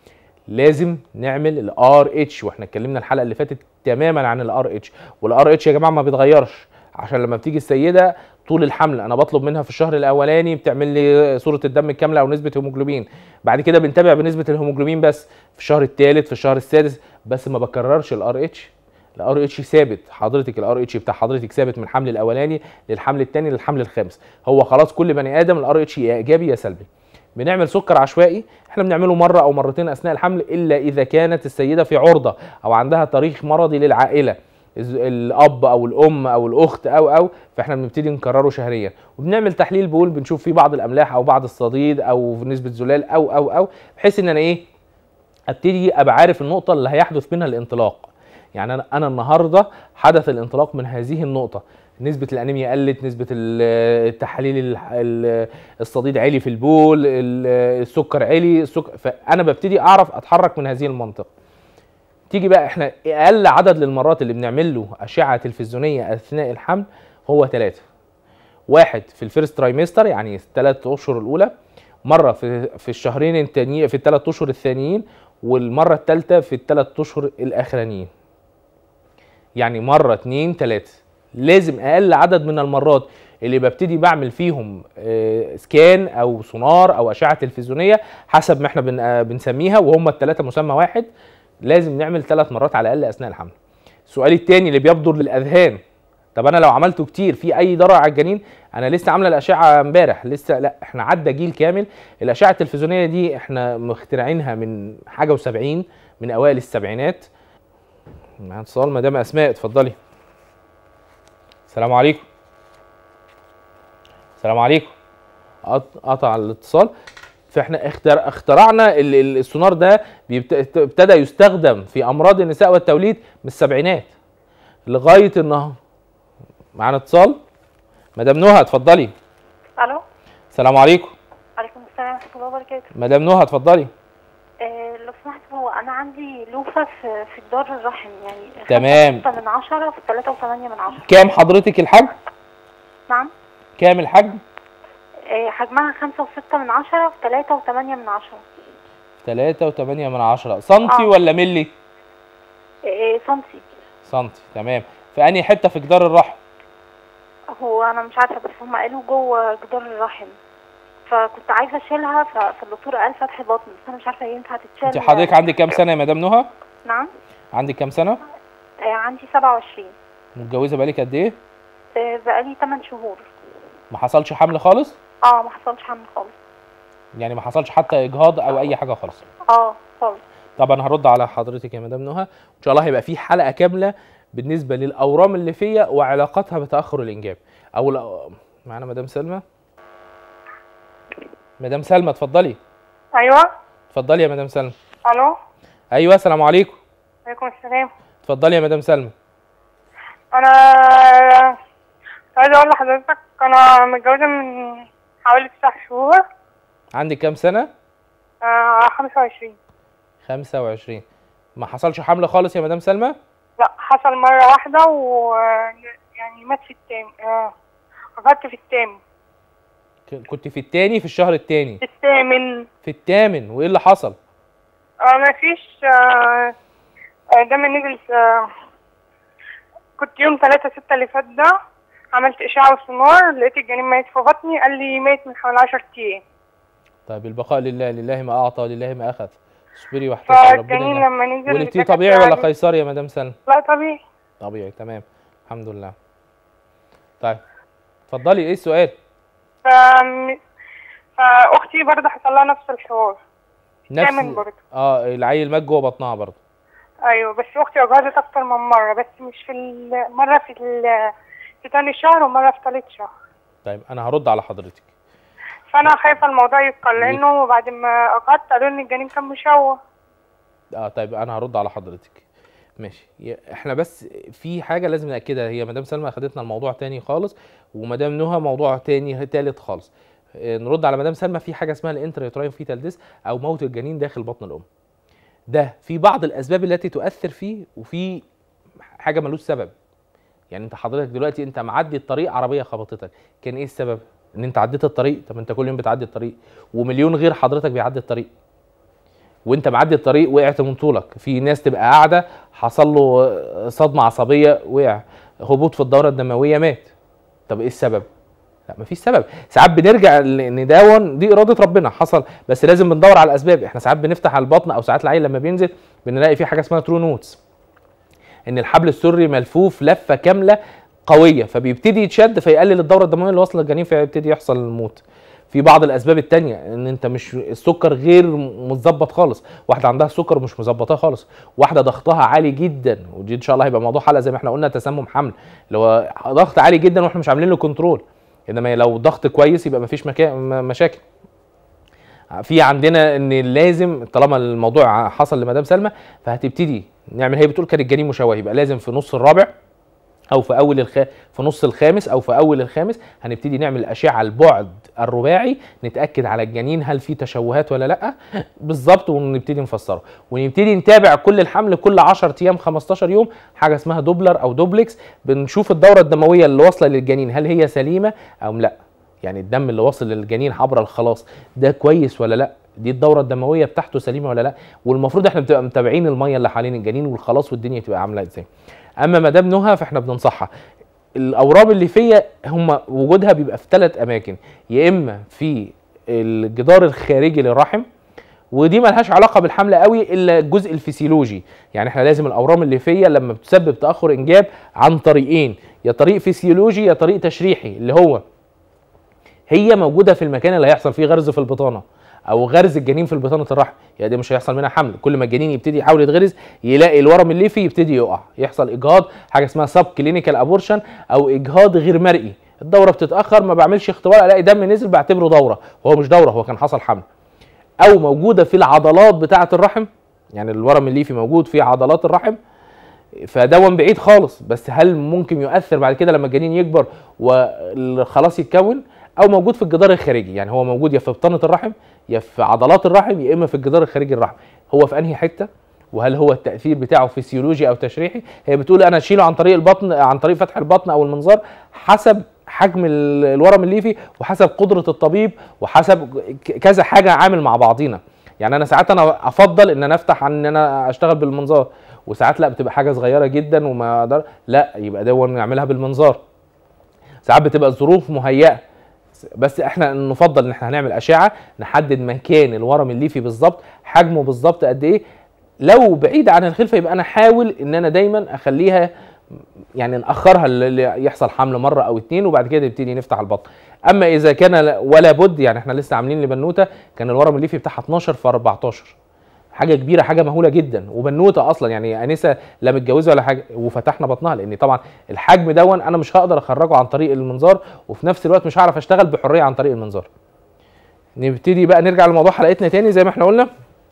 لازم نعمل الار اتش واحنا اتكلمنا الحلقه اللي فاتت تماما عن الار اتش والار اتش يا جماعه ما بيتغيرش عشان لما بتيجي السيده طول الحمل انا بطلب منها في الشهر الاولاني بتعمل لي صوره الدم الكامله او نسبه هيموجلوبين بعد كده بنتابع بنسبه الهيموجلوبين بس في الشهر الثالث في الشهر السادس بس ما بكررش الار اتش الار اتش ثابت حضرتك الار اتش بتاع حضرتك ثابت من الحمل الاولاني للحمل الثاني للحمل الخامس هو خلاص كل بني ادم الار اتش يا ايجابي يا سلبي بنعمل سكر عشوائي احنا بنعمله مره او مرتين اثناء الحمل الا اذا كانت السيده في عرضه او عندها تاريخ مرضي للعائله الز- الاب او الام او الاخت او او فاحنا بنبتدي نكرره شهريا وبنعمل تحليل بول بنشوف فيه بعض الاملاح او بعض الصديد او نسبه زلال او او او بحيث ان انا ايه ابتدي ابقى عارف النقطه اللي هيحدث منها الانطلاق يعني انا انا النهارده حدث الانطلاق من هذه النقطه نسبة الأنيميا قلت، نسبة ال- التحاليل ال- ال- الصديد عالي في البول، ال- السكر عالي، السكر فأنا ببتدي أعرف أتحرك من هذه المنطقة. تيجي بقى احنا أقل عدد للمرات اللي بنعمل له أشعة تلفزيونية أثناء الحمل هو ثلاثة. واحد في الفيرست ترايمستر يعني الثلاث أشهر الأولى، مرة في في الشهرين التانيين في الثلاث أشهر الثانيين، والمرة الثالثة في الثلاث أشهر الأخرانيين. يعني مرة اتنين تلاتة لازم أقل عدد من المرات اللي ببتدي بعمل فيهم آه، سكان أو سونار أو أشعة تلفزيونية حسب ما احنا بن- آه، بنسميها وهم التلاتة مسمى واحد لازم نعمل ثلاث مرات على الأقل أثناء الحمل. السؤال التاني اللي بيبدر للأذهان طب أنا لو عملته كتير في أي ضرر على الجنين؟ أنا لسه عاملة الأشعة امبارح لسه لا احنا عدى جيل كامل الأشعة التلفزيونية دي احنا مخترعينها من حاجة وسبعين من أوائل السبعينات معانا اتصال مدام اسماء اتفضلي السلام عليكم السلام عليكم قط- قطع الاتصال فاحنا اختر... اخترعنا ال- ال- السونار ده بيبت- ابتدى يستخدم في امراض النساء والتوليد من السبعينات لغايه النهارده معانا اتصال مدام نهى اتفضلي الو السلام عليكم عليكم السلام ورحمه الله وبركاته مدام نهى اتفضلي آه لو سمحت هو انا عندي لوفه في في الدار الرحم يعني تمام. خمسة من عشرة في ثلاثة وثمانية من عشرة كام حضرتك الحجم نعم كام الحجم آه حجمها خمسة وستة من عشرة في ثلاثة وثمانية من عشرة تلاتة وتمانية من عشرة سنتي آه. ولا ملي آه سنتي سنتي تمام في انهي حته في جدار الرحم هو انا مش عارفة بس هم قالوا جوه جدار الرحم فكنت عايزة اشيلها ف- فالدكتور قال فتح بطن بس انا مش عارفة ينفع تتشال انت حضرتك عندك كام سنه يا مدام نهى نعم عندك كام سنه آه عندي سبعة وعشرين متجوزه بقالك قد ايه آه بقالي تمن شهور ما حصلش حمل خالص اه ما حصلش حمل خالص يعني ما حصلش حتى اجهاض او اي حاجه خالص اه خالص طب انا هرد على حضرتك يا مدام نهى ان شاء الله هيبقى في حلقه كامله بالنسبه للاورام الليفيه وعلاقتها بتاخر الانجاب او لا- معانا مدام سلمى مدام سلمى اتفضلي ايوه اتفضلي يا مدام سلمى الو ايوه السلام عليكم عليكم السلام اتفضلي يا مدام سلمى انا عايزه اقول لحضرتك انا متجوزه من حوالي تسع شهور عندك كام سنه آه 25 25 ما حصلش حمل خالص يا مدام سلمى لا حصل مره واحده و يعني مات في التام آه غلطت في التام ك- كنت في التاني في الشهر التاني في الثامن في الثامن وايه اللي حصل آه ما فيش آه آه، دم نزل آه كنت يوم ثلاثة ستة اللي فات ده عملت إشعة وسونار لقيت الجنين ميت في بطني قال لي ميت من حوالي 10 أيام طيب البقاء لله لله ما اعطى ولله ما اخذ اصبري واحتسبي ربنا فالجنين ينجح. لما نزل ولدتيه الدكاترة طبيعي ولا قالوا- قيصري يا مدام سلمى لا طبيعي طبيعي تمام الحمد لله طيب اتفضلي ايه السؤال ف... فأختي برضه حصل لها نفس الحوار ثامن برضه اه العيل مات جوه بطنها برضه أيوه بس أختي أجهزت أكتر من مرة بس مش في ال... مرة في ال... في تاني شهر ومرة في تالت شهر طيب انا هرد على حضرتك فأنا خايفة الموضوع يتقل لأنه بعد ما أجهضت قالوا إن الجنين كان مشوه اه طيب انا هرد على حضرتك ماشي ي- احنا بس في حاجه لازم ناكدها هي مدام سلمى اخدتنا الموضوع تاني خالص ومدام نهى موضوع تاني تالت خالص آه، نرد على مدام سلمى في حاجه اسمها الانتريوتراين فيتال ديس او موت الجنين داخل بطن الام ده في بعض الاسباب التي تؤثر فيه وفي حاجه ملوش سبب يعني انت حضرتك دلوقتي انت معدي الطريق عربيه خبطتك كان ايه السبب ان انت عديت الطريق طب انت كل يوم بتعدي الطريق ومليون غير حضرتك بيعدي الطريق وانت معدي الطريق وقعت من طولك في ناس تبقى قاعده حصل له صدمه عصبيه وقع هبوط في الدوره الدمويه مات طب ايه السبب لا مفيش سبب ساعات بنرجع ان دون دي اراده ربنا حصل بس لازم بندور على الاسباب احنا ساعات بنفتح على البطن او ساعات العيل لما بينزل بنلاقي في حاجه اسمها ترو نوتس ان الحبل السري ملفوف لفه كامله قويه فبيبتدي يتشد فيقلل الدوره الدمويه اللي واصله للجنين فيبتدي يحصل الموت في بعض الاسباب التانية ان انت مش السكر غير متظبط خالص واحده عندها سكر مش مظبطاه خالص واحده ضغطها عالي جدا ودي ان شاء الله هيبقى موضوع حلقه زي ما احنا قلنا تسمم حمل اللي هو ضغط عالي جدا واحنا مش عاملين له كنترول انما لو ضغط كويس يبقى مفيش مكا... م- مشاكل في عندنا ان لازم طالما الموضوع حصل لمدام سلمى فهتبتدي نعمل هي بتقول كان الجنين مشوه يبقى لازم في نص الرابع او في اول الخ... في نص الخامس او في اول الخامس هنبتدي نعمل اشعه البعد الرباعي نتاكد على الجنين هل في تشوهات ولا لا بالظبط ونبتدي نفسره ونبتدي نتابع كل الحمل كل 10 ايام 15 يوم حاجه اسمها دوبلر او دوبلكس بنشوف الدوره الدمويه اللي واصله للجنين هل هي سليمه او لا يعني الدم اللي واصل للجنين عبر الخلاص ده كويس ولا لا دي الدوره الدمويه بتاعته سليمه ولا لا والمفروض احنا بتبقى متابعين الميه اللي حوالين الجنين والخلاص والدنيا تبقى عامله ازاي اما مدام نهى فاحنا بننصحها الاورام الليفيه هم وجودها بيبقى في ثلاث اماكن يا اما في الجدار الخارجي للرحم ودي ملهاش علاقه بالحمل قوي الا الجزء الفسيولوجي يعني احنا لازم الاورام الليفيه لما بتسبب تاخر انجاب عن طريقين يا طريق فسيولوجي يا طريق تشريحي اللي هو هي موجوده في المكان اللي هيحصل فيه غرز في البطانه او غرز الجنين في البطانه الرحم يعني دي مش هيحصل منها حمل كل ما الجنين يبتدي يحاول يتغرز يلاقي الورم الليفي يبتدي يقع يحصل اجهاض حاجه اسمها سب كلينيكال ابورشن او اجهاض غير مرئي الدوره بتتاخر ما بعملش اختبار الاقي دم نزل بعتبره دوره وهو مش دوره هو كان حصل حمل او موجوده في العضلات بتاعه الرحم يعني الورم الليفي موجود في عضلات الرحم فدون بعيد خالص بس هل ممكن يؤثر بعد كده لما الجنين يكبر وخلاص يتكون او موجود في الجدار الخارجي يعني هو موجود يا في بطانه الرحم يا في عضلات الرحم يا اما في الجدار الخارجي الرحم هو في انهي حته وهل هو التاثير بتاعه فسيولوجي او تشريحي هي بتقول انا اشيله عن طريق البطن عن طريق فتح البطن او المنظار حسب حجم ال- الورم الليفي وحسب قدره الطبيب وحسب ك- كذا حاجه عامل مع بعضينا يعني انا ساعات انا افضل ان انا افتح عن ان انا اشتغل بالمنظار وساعات لا بتبقى حاجه صغيره جدا وما اقدر لا يبقى ده نعملها بالمنظار ساعات بتبقى الظروف مهيئه بس احنا نفضل ان احنا هنعمل اشعه نحدد مكان الورم الليفي بالظبط حجمه بالظبط قد ايه لو بعيد عن الخلفه يبقى انا احاول ان انا دايما اخليها يعني ناخرها اللي يحصل حمل مره او اتنين وبعد كده نبتدي نفتح البطن اما اذا كان لا- ولا بد يعني احنا لسه عاملين لبنوته كان الورم الليفي بتاعها 12 في 14 حاجه كبيره حاجه مهوله جدا وبنوته اصلا يعني انسه لا متجوزه ولا حاجه وفتحنا بطنها لان طبعا الحجم دون انا مش هقدر اخرجه عن طريق المنظار وفي نفس الوقت مش هعرف اشتغل بحريه عن طريق المنظار نبتدي بقى نرجع لموضوع حلقتنا تاني زي ما احنا قلنا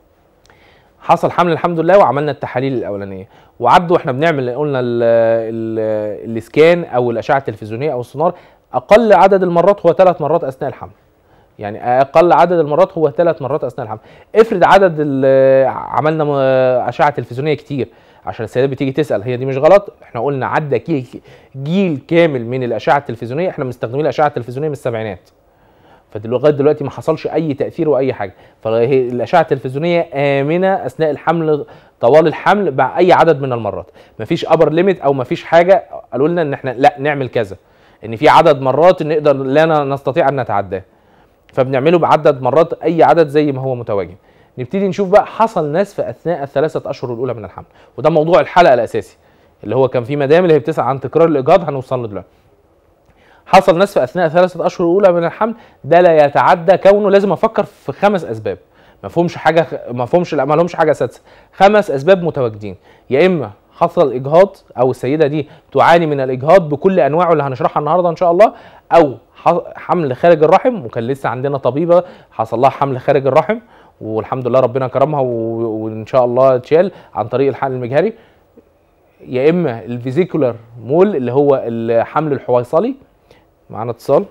حصل حمل الحمد لله وعملنا التحاليل الاولانيه وعدوا احنا بنعمل قلنا ال ال الاسكان او الاشعه التلفزيونيه او السونار اقل عدد المرات هو ثلاث مرات اثناء الحمل يعني اقل عدد المرات هو ثلاث مرات اثناء الحمل افرض عدد ال- عملنا م- اشعه تلفزيونيه كتير عشان السيدات بتيجي تسال هي دي مش غلط احنا قلنا عدى جيل, جيل كامل من الاشعه التلفزيونيه احنا مستخدمين الاشعه التلفزيونيه من السبعينات فلغايه دلوقتي ما حصلش اي تاثير واي حاجه فهي الاشعه التلفزيونيه امنه اثناء الحمل طوال الحمل مع اي عدد من المرات مفيش ابر ليميت او مفيش حاجه قالوا لنا ان احنا لا نعمل كذا ان في عدد مرات نقدر لا نستطيع ان نتعداه فبنعمله بعدد مرات اي عدد زي ما هو متواجد نبتدي نشوف بقى حصل ناس في اثناء الثلاثه اشهر الاولى من الحمل وده موضوع الحلقه الاساسي اللي هو كان في مدام اللي هي بتسعى عن تكرار الاجهاض هنوصل له دلوقتي حصل ناس في اثناء الثلاثه اشهر الاولى من الحمل ده لا يتعدى كونه لازم افكر في خمس اسباب ما فيهمش حاجه ما فيهمش لا ما لهمش حاجه سادسه خمس اسباب متواجدين يا اما حصل اجهاض او السيده دي تعاني من الاجهاض بكل انواعه اللي هنشرحها النهارده ان شاء الله او ح- حمل خارج الرحم وكان لسه عندنا طبيبه حصل لها حمل خارج الرحم والحمد لله ربنا كرمها و- وان شاء الله تشال عن طريق الحقن المجهري يا اما الفيزيكولار مول اللي هو الحمل الحويصلي معانا اتصال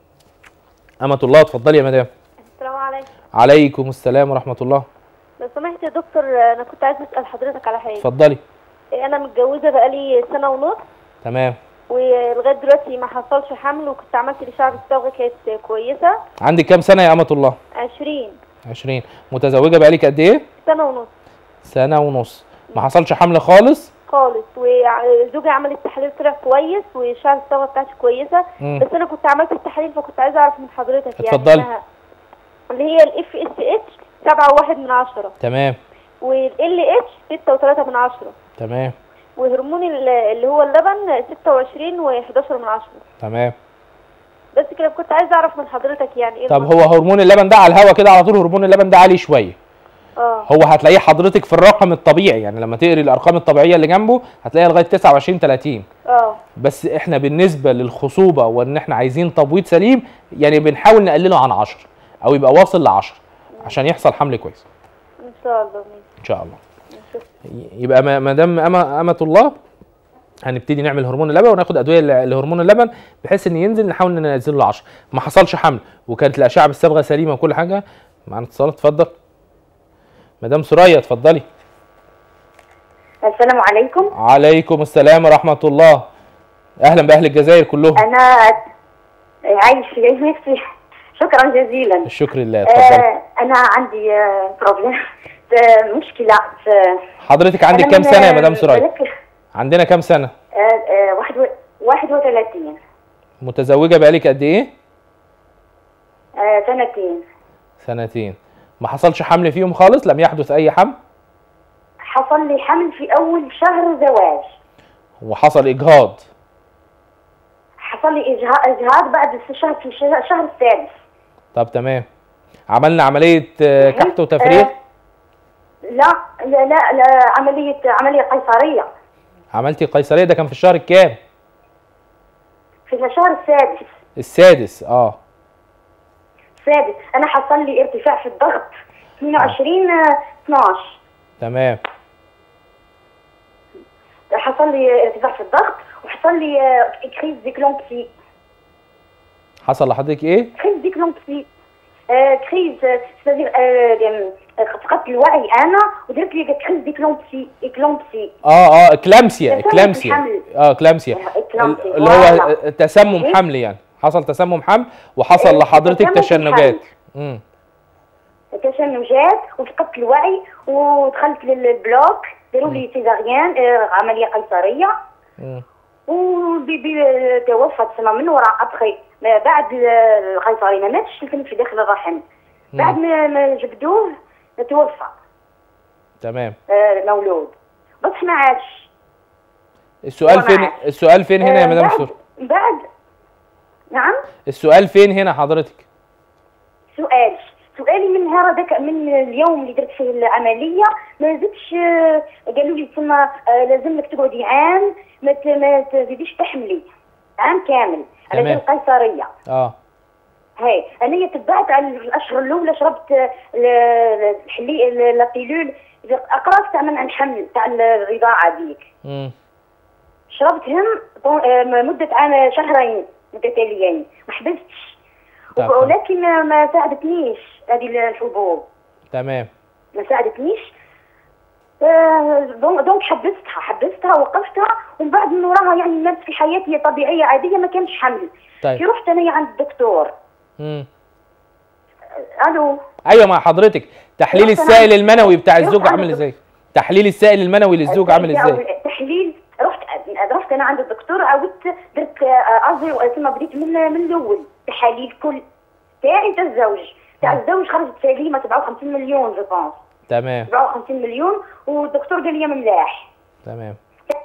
أمة الله اتفضلي يا مدام السلام عليكم عليكم السلام ورحمة الله لو سمحت يا دكتور انا كنت عايزه اسال حضرتك على حاجه اتفضلي انا متجوزه بقالي سنه ونص تمام ولغايه دلوقتي ما حصلش حمل وكنت عملت الاشعه بالصبغه كانت كويسه عندك كام سنة يا أمة الله 20 20 متزوجه بقالك قد ايه سنة ونص سنه ونص ما حصلش حمل خالص خالص وزوجي عمل التحاليل طلع كويس وشعر الصبغة بتاعتي كويسة مم. بس انا كنت عملت التحاليل فكنت عايزة اعرف من حضرتك يعني اتفضلي. إنها- اللي هي الاف اس اتش سبعة وواحد من عشرة تمام والال اتش ستة وتلاتة من عشرة تمام وهرمون ال- اللي هو اللبن ستة وعشرين وحداشر من عشرة تمام بس كده كنت عايزة اعرف من حضرتك يعني ايه طب الموضوع. هو هرمون اللبن ده على الهوا كده على طول هرمون اللبن ده عالي شويه اه هو هتلاقيه حضرتك في الرقم الطبيعي يعني لما تقري الارقام الطبيعيه اللي جنبه هتلاقيها لغايه 29 30 اه بس احنا بالنسبه للخصوبه وان احنا عايزين تبويض سليم يعني بنحاول نقلله عن 10 او يبقى واصل ل 10 عشان يحصل حمل كويس ان شاء الله ماشي. ان شاء الله يبقى ما ما دام أما امه الله هنبتدي نعمل هرمون اللبن وناخد ادويه ل- لهرمون اللبن بحيث ان ينزل نحاول ننزله ل 10 ما حصلش حمل وكانت الاشعه بالصبغه سليمه وكل حاجه معانا اتصال اتفضل مدام سوريا اتفضلي السلام عليكم عليكم السلام ورحمه الله اهلا باهل الجزائر كلهم انا عايش في نفسي شكرا جزيلا الشكر لله اتفضلي آه انا عندي بروبلم مشكله في حضرتك عندك أنا كام من- سنه يا مدام سوريا بلك- عندنا كام سنه آه، آه، واحد و- واحد وثلاثين متزوجه بقالك قد ايه آه، سنتين سنتين ما حصلش حمل فيهم خالص لم يحدث اي حمل حصل لي حمل في اول شهر زواج وحصل اجهاض حصل لي إجها- اجهاض بعد الشهر في الشهر الشهر السادس طب تمام عملنا عمليه آه، كحت وتفريغ آه، لا لا لا, لا عمليه عمليه قيصريه عملتي قيصريه ده كان في الشهر الكام في الشهر السادس السادس اه السادس انا حصل لي ارتفاع في الضغط 22 آه، 12 تمام حصل لي ارتفاع في الضغط وحصل لي آه، كريز ديكلومبسي حصل لحضرتك ايه كريز ديكلومبسي آه، كريز آه، c'est-à-dire، آه، آه، فقدت الوعي انا ودرت لي كريز ديكلومبسي اكلومبسي اه اه اكلامسيا تسمم اكلامسيا الحمل. اه اكلامسيا إكلامسيا، اللي هو فوالا. تسمم إيه؟ حمل يعني حصل تسمم حمل وحصل إيه، لحضرتك تسمم تشنجات الحمل. امم تشنجات وفقدت الوعي ودخلت للبلوك داروا لي سيزاريان آه، عمليه قيصريه وبيبي توفى تسمى من وراء ابخي بعد القيصري ما ماتش كان في داخل الرحم بعد ما ما جبدوه توفى تمام آه، مولود بس ما عادش السؤال هو فين معاك. السؤال فين هنا يا آه، مدام بعد- سور بعد نعم السؤال فين هنا حضرتك سؤال سؤالي من هذاك من اليوم اللي درت فيه العمليه ما زدتش آه، قالوا لي تسمى آه، لازم لك تقعدي عام ما ت- ما تزيديش تحملي عام كامل على تمام. القيصريه اه هاي انا تبعت على الاشهر الاولى شربت آه، ال- الحلي ال- لابيلول اقراص تاع منع الحمل تاع الرضاعه ديك امم شربتهم طو- آه، مده عام شهرين متتاليين ما حبستش طب، ولكن ما- ما ساعدتنيش هذه الحبوب تمام ما ساعدتنيش آه، دونك دونك حبستها حبستها وقفتها ومن بعد من وراها يعني مارست في حياتي طبيعيه عاديه ما كانش حمل طيب. في رحت انا عند الدكتور امم الو ايوه مع حضرتك تحليل رحت أنا- السائل المنوي بتاع رحت الزوج عند عامل الدك- ازاي تحليل السائل المنوي للزوج عامل ازاي تحليل رحت رحت انا عند الدكتور عاودت درت آه، قصدي ثم بديت من من الاول تحاليل كل تاعي تاع الزوج تاع الزوج خرجت سليمه 57 مليون جو بونس تمام 57 مليون والدكتور قال لي ملاح تمام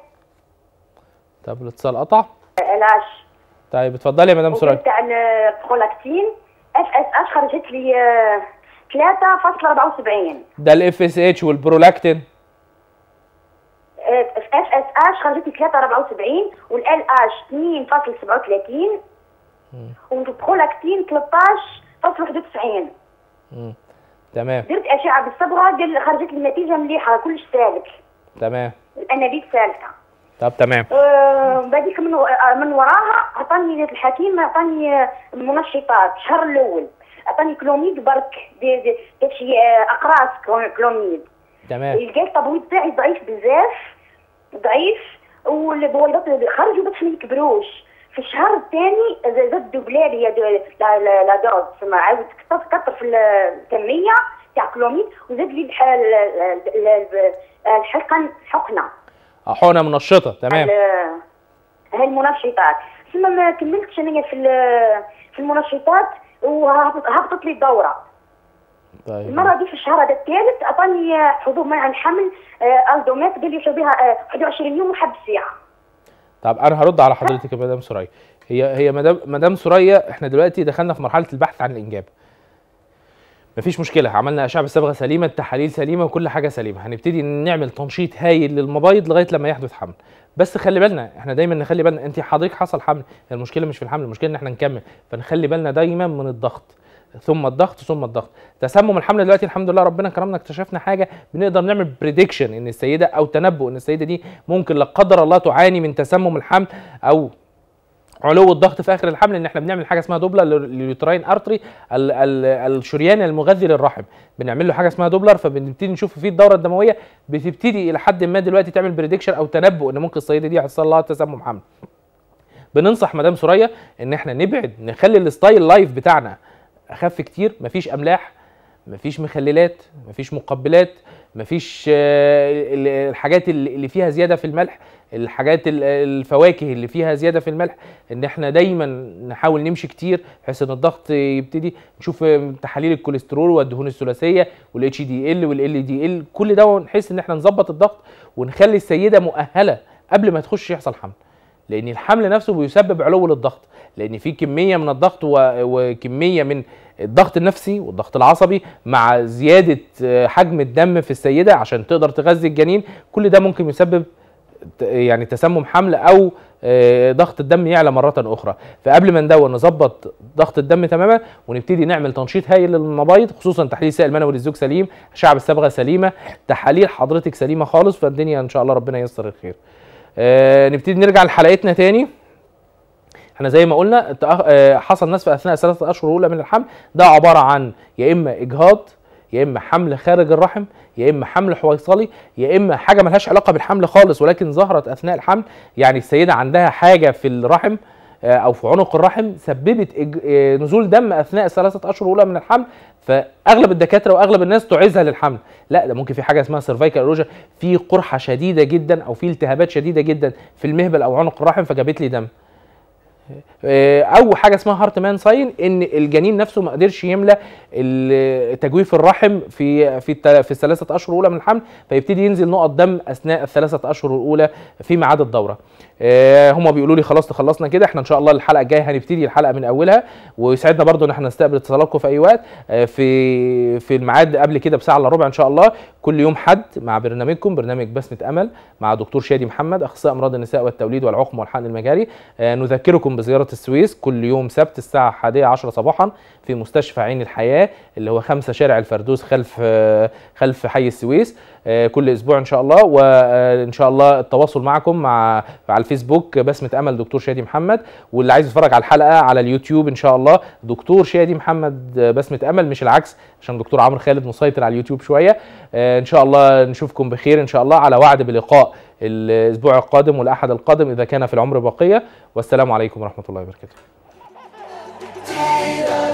طب الاتصال قطع علاش طيب اتفضلي يا مدام سراج وقلت تاع البرولاكتين اف اس اش خرجت لي آه، 3.74 ده الاف اس اتش والبرولاكتين اف اس اش خرجت لي 3.74 والال اش 2.37 والبرولاكتين 13.91 مم. تمام درت اشعه بالصبغه قال خرجت لي النتيجه مليحه كلش سالك تمام الانابيب سالكه طب تمام آه، بعديك من و- آه، من وراها عطاني الحكيم عطاني آه، منشطات الشهر الاول عطاني كلوميد برك دي دي دي شي آه، اقراص كلو- كلوميد تمام لقيت التبويض تاعي ضعيف بزاف ضعيف والبويضات اللي خرجوا بس ما يكبروش في الشهر الثاني ز- زاد بلادي يا دو- لا لا لا دوز ما عاود كتر كتر في الكميه تاع كلوميد وزاد لي الح- ال- ال- ال- الحقن حقنه آه، حقنه منشطه تمام ال- هاي المنشطات ثم ما كملتش انا في ال- في المنشطات وهبطت لي الدوره طيب المره دي في الشهر هذا الثالث اعطاني حبوب منع الحمل آه، الدومات قال لي شربيها آه، 21 يوم وحب ساعه طب انا هرد على حضرتك يا مدام سوريا هي هي مدام مدام سوريا احنا دلوقتي دخلنا في مرحله البحث عن الانجاب مفيش مشكله عملنا اشعه بالصبغه سليمه التحاليل سليمه وكل حاجه سليمه هنبتدي نعمل تنشيط هايل للمبايض لغايه لما يحدث حمل بس خلي بالنا احنا دايما نخلي بالنا انت حضرتك حصل حمل المشكله مش في الحمل المشكله ان احنا نكمل فنخلي بالنا دايما من الضغط ثم الضغط ثم الضغط تسمم الحمل دلوقتي الحمد لله ربنا كرمنا اكتشفنا حاجه بنقدر نعمل بريدكشن ان السيده او تنبؤ ان السيده دي ممكن لا قدر الله تعاني من تسمم الحمل او علو الضغط في اخر الحمل ان احنا بنعمل حاجه اسمها دوبلر لليوتراين ارتري ال- ال- الشريان المغذي للرحم بنعمل له حاجه اسمها دوبلر فبنبتدي نشوف فيه الدوره الدمويه بتبتدي الى حد ما دلوقتي تعمل بريدكشن او تنبؤ ان ممكن السيده دي يحصل لها تسمم حمل بننصح مدام سوريا ان احنا نبعد نخلي الستايل لايف بتاعنا اخف كتير مفيش املاح مفيش مخللات مفيش مقبلات مفيش آه، ال- الحاجات اللي اللي فيها زياده في الملح الحاجات ال- الفواكه اللي فيها زياده في الملح ان احنا دايما نحاول نمشي كتير بحيث ان الضغط يبتدي نشوف آه، تحاليل الكوليسترول والدهون الثلاثيه والاتش دي ال والال دي ال كل ده نحس ان احنا نظبط الضغط ونخلي السيده مؤهله قبل ما تخش يحصل حمل لان الحمل نفسه بيسبب علو للضغط لان في كميه من الضغط و- وكميه من الضغط النفسي والضغط العصبي مع زياده آه، حجم الدم في السيده عشان تقدر تغذي الجنين كل ده ممكن يسبب ت- يعني تسمم حمل او آه، ضغط الدم يعلى مره اخرى فقبل ما ندون نظبط ضغط الدم تماما ونبتدي نعمل تنشيط هايل للمبايض خصوصا تحليل سائل منوي للزوج سليم اشعه بالصبغه سليمه تحاليل حضرتك سليمه خالص فالدنيا ان شاء الله ربنا ييسر الخير آه، نبتدي نرجع لحلقتنا تاني احنا زي ما قلنا التأخ- آه، حصل نزف اثناء الثلاث اشهر الاولى من الحمل ده عباره عن يا اما اجهاض يا اما حمل خارج الرحم يا اما حمل حويصلي يا اما حاجه ملهاش علاقه بالحمل خالص ولكن ظهرت اثناء الحمل يعني السيده عندها حاجه في الرحم آه، او في عنق الرحم سببت إج- آه، نزول دم اثناء الثلاثه اشهر الاولى من الحمل فاغلب الدكاتره واغلب الناس تعيزها للحمل لا ده ممكن في حاجه اسمها سيرفايكال اروجن في قرحه شديده جدا او في التهابات شديده جدا في المهبل او عنق الرحم فجابت لي دم آه، او حاجه اسمها هارت مان ساين ان الجنين نفسه ما قدرش يملى ال- تجويف الرحم في في الت- في الثلاثه اشهر الاولى من الحمل فيبتدي ينزل نقط دم اثناء الثلاثه اشهر الاولى في ميعاد الدوره آه، هما بيقولوا لي خلاص خلصنا كده احنا ان شاء الله الحلقه الجايه هنبتدي الحلقه من اولها ويسعدنا برضو ان احنا نستقبل اتصالاتكم في اي وقت آه، في في الميعاد قبل كده بساعه الا ربع ان شاء الله كل يوم حد مع برنامجكم برنامج بسمه امل مع دكتور شادي محمد اخصائي امراض النساء والتوليد والعقم والحقن المجاري آه، نذكركم بزياره السويس كل يوم سبت الساعه 11 صباحا في مستشفى عين الحياه اللي هو خمسة شارع الفردوس خلف آه، خلف حي السويس آه، كل اسبوع ان شاء الله وان شاء الله التواصل معكم مع على الفيسبوك بسمه امل دكتور شادي محمد واللي عايز يتفرج على الحلقه على اليوتيوب ان شاء الله دكتور شادي محمد آه، بسمه امل مش العكس عشان دكتور عمرو خالد مسيطر على اليوتيوب شويه آه، ان شاء الله نشوفكم بخير ان شاء الله على وعد بلقاء الاسبوع القادم والاحد القادم اذا كان في العمر بقيه والسلام عليكم ورحمه الله وبركاته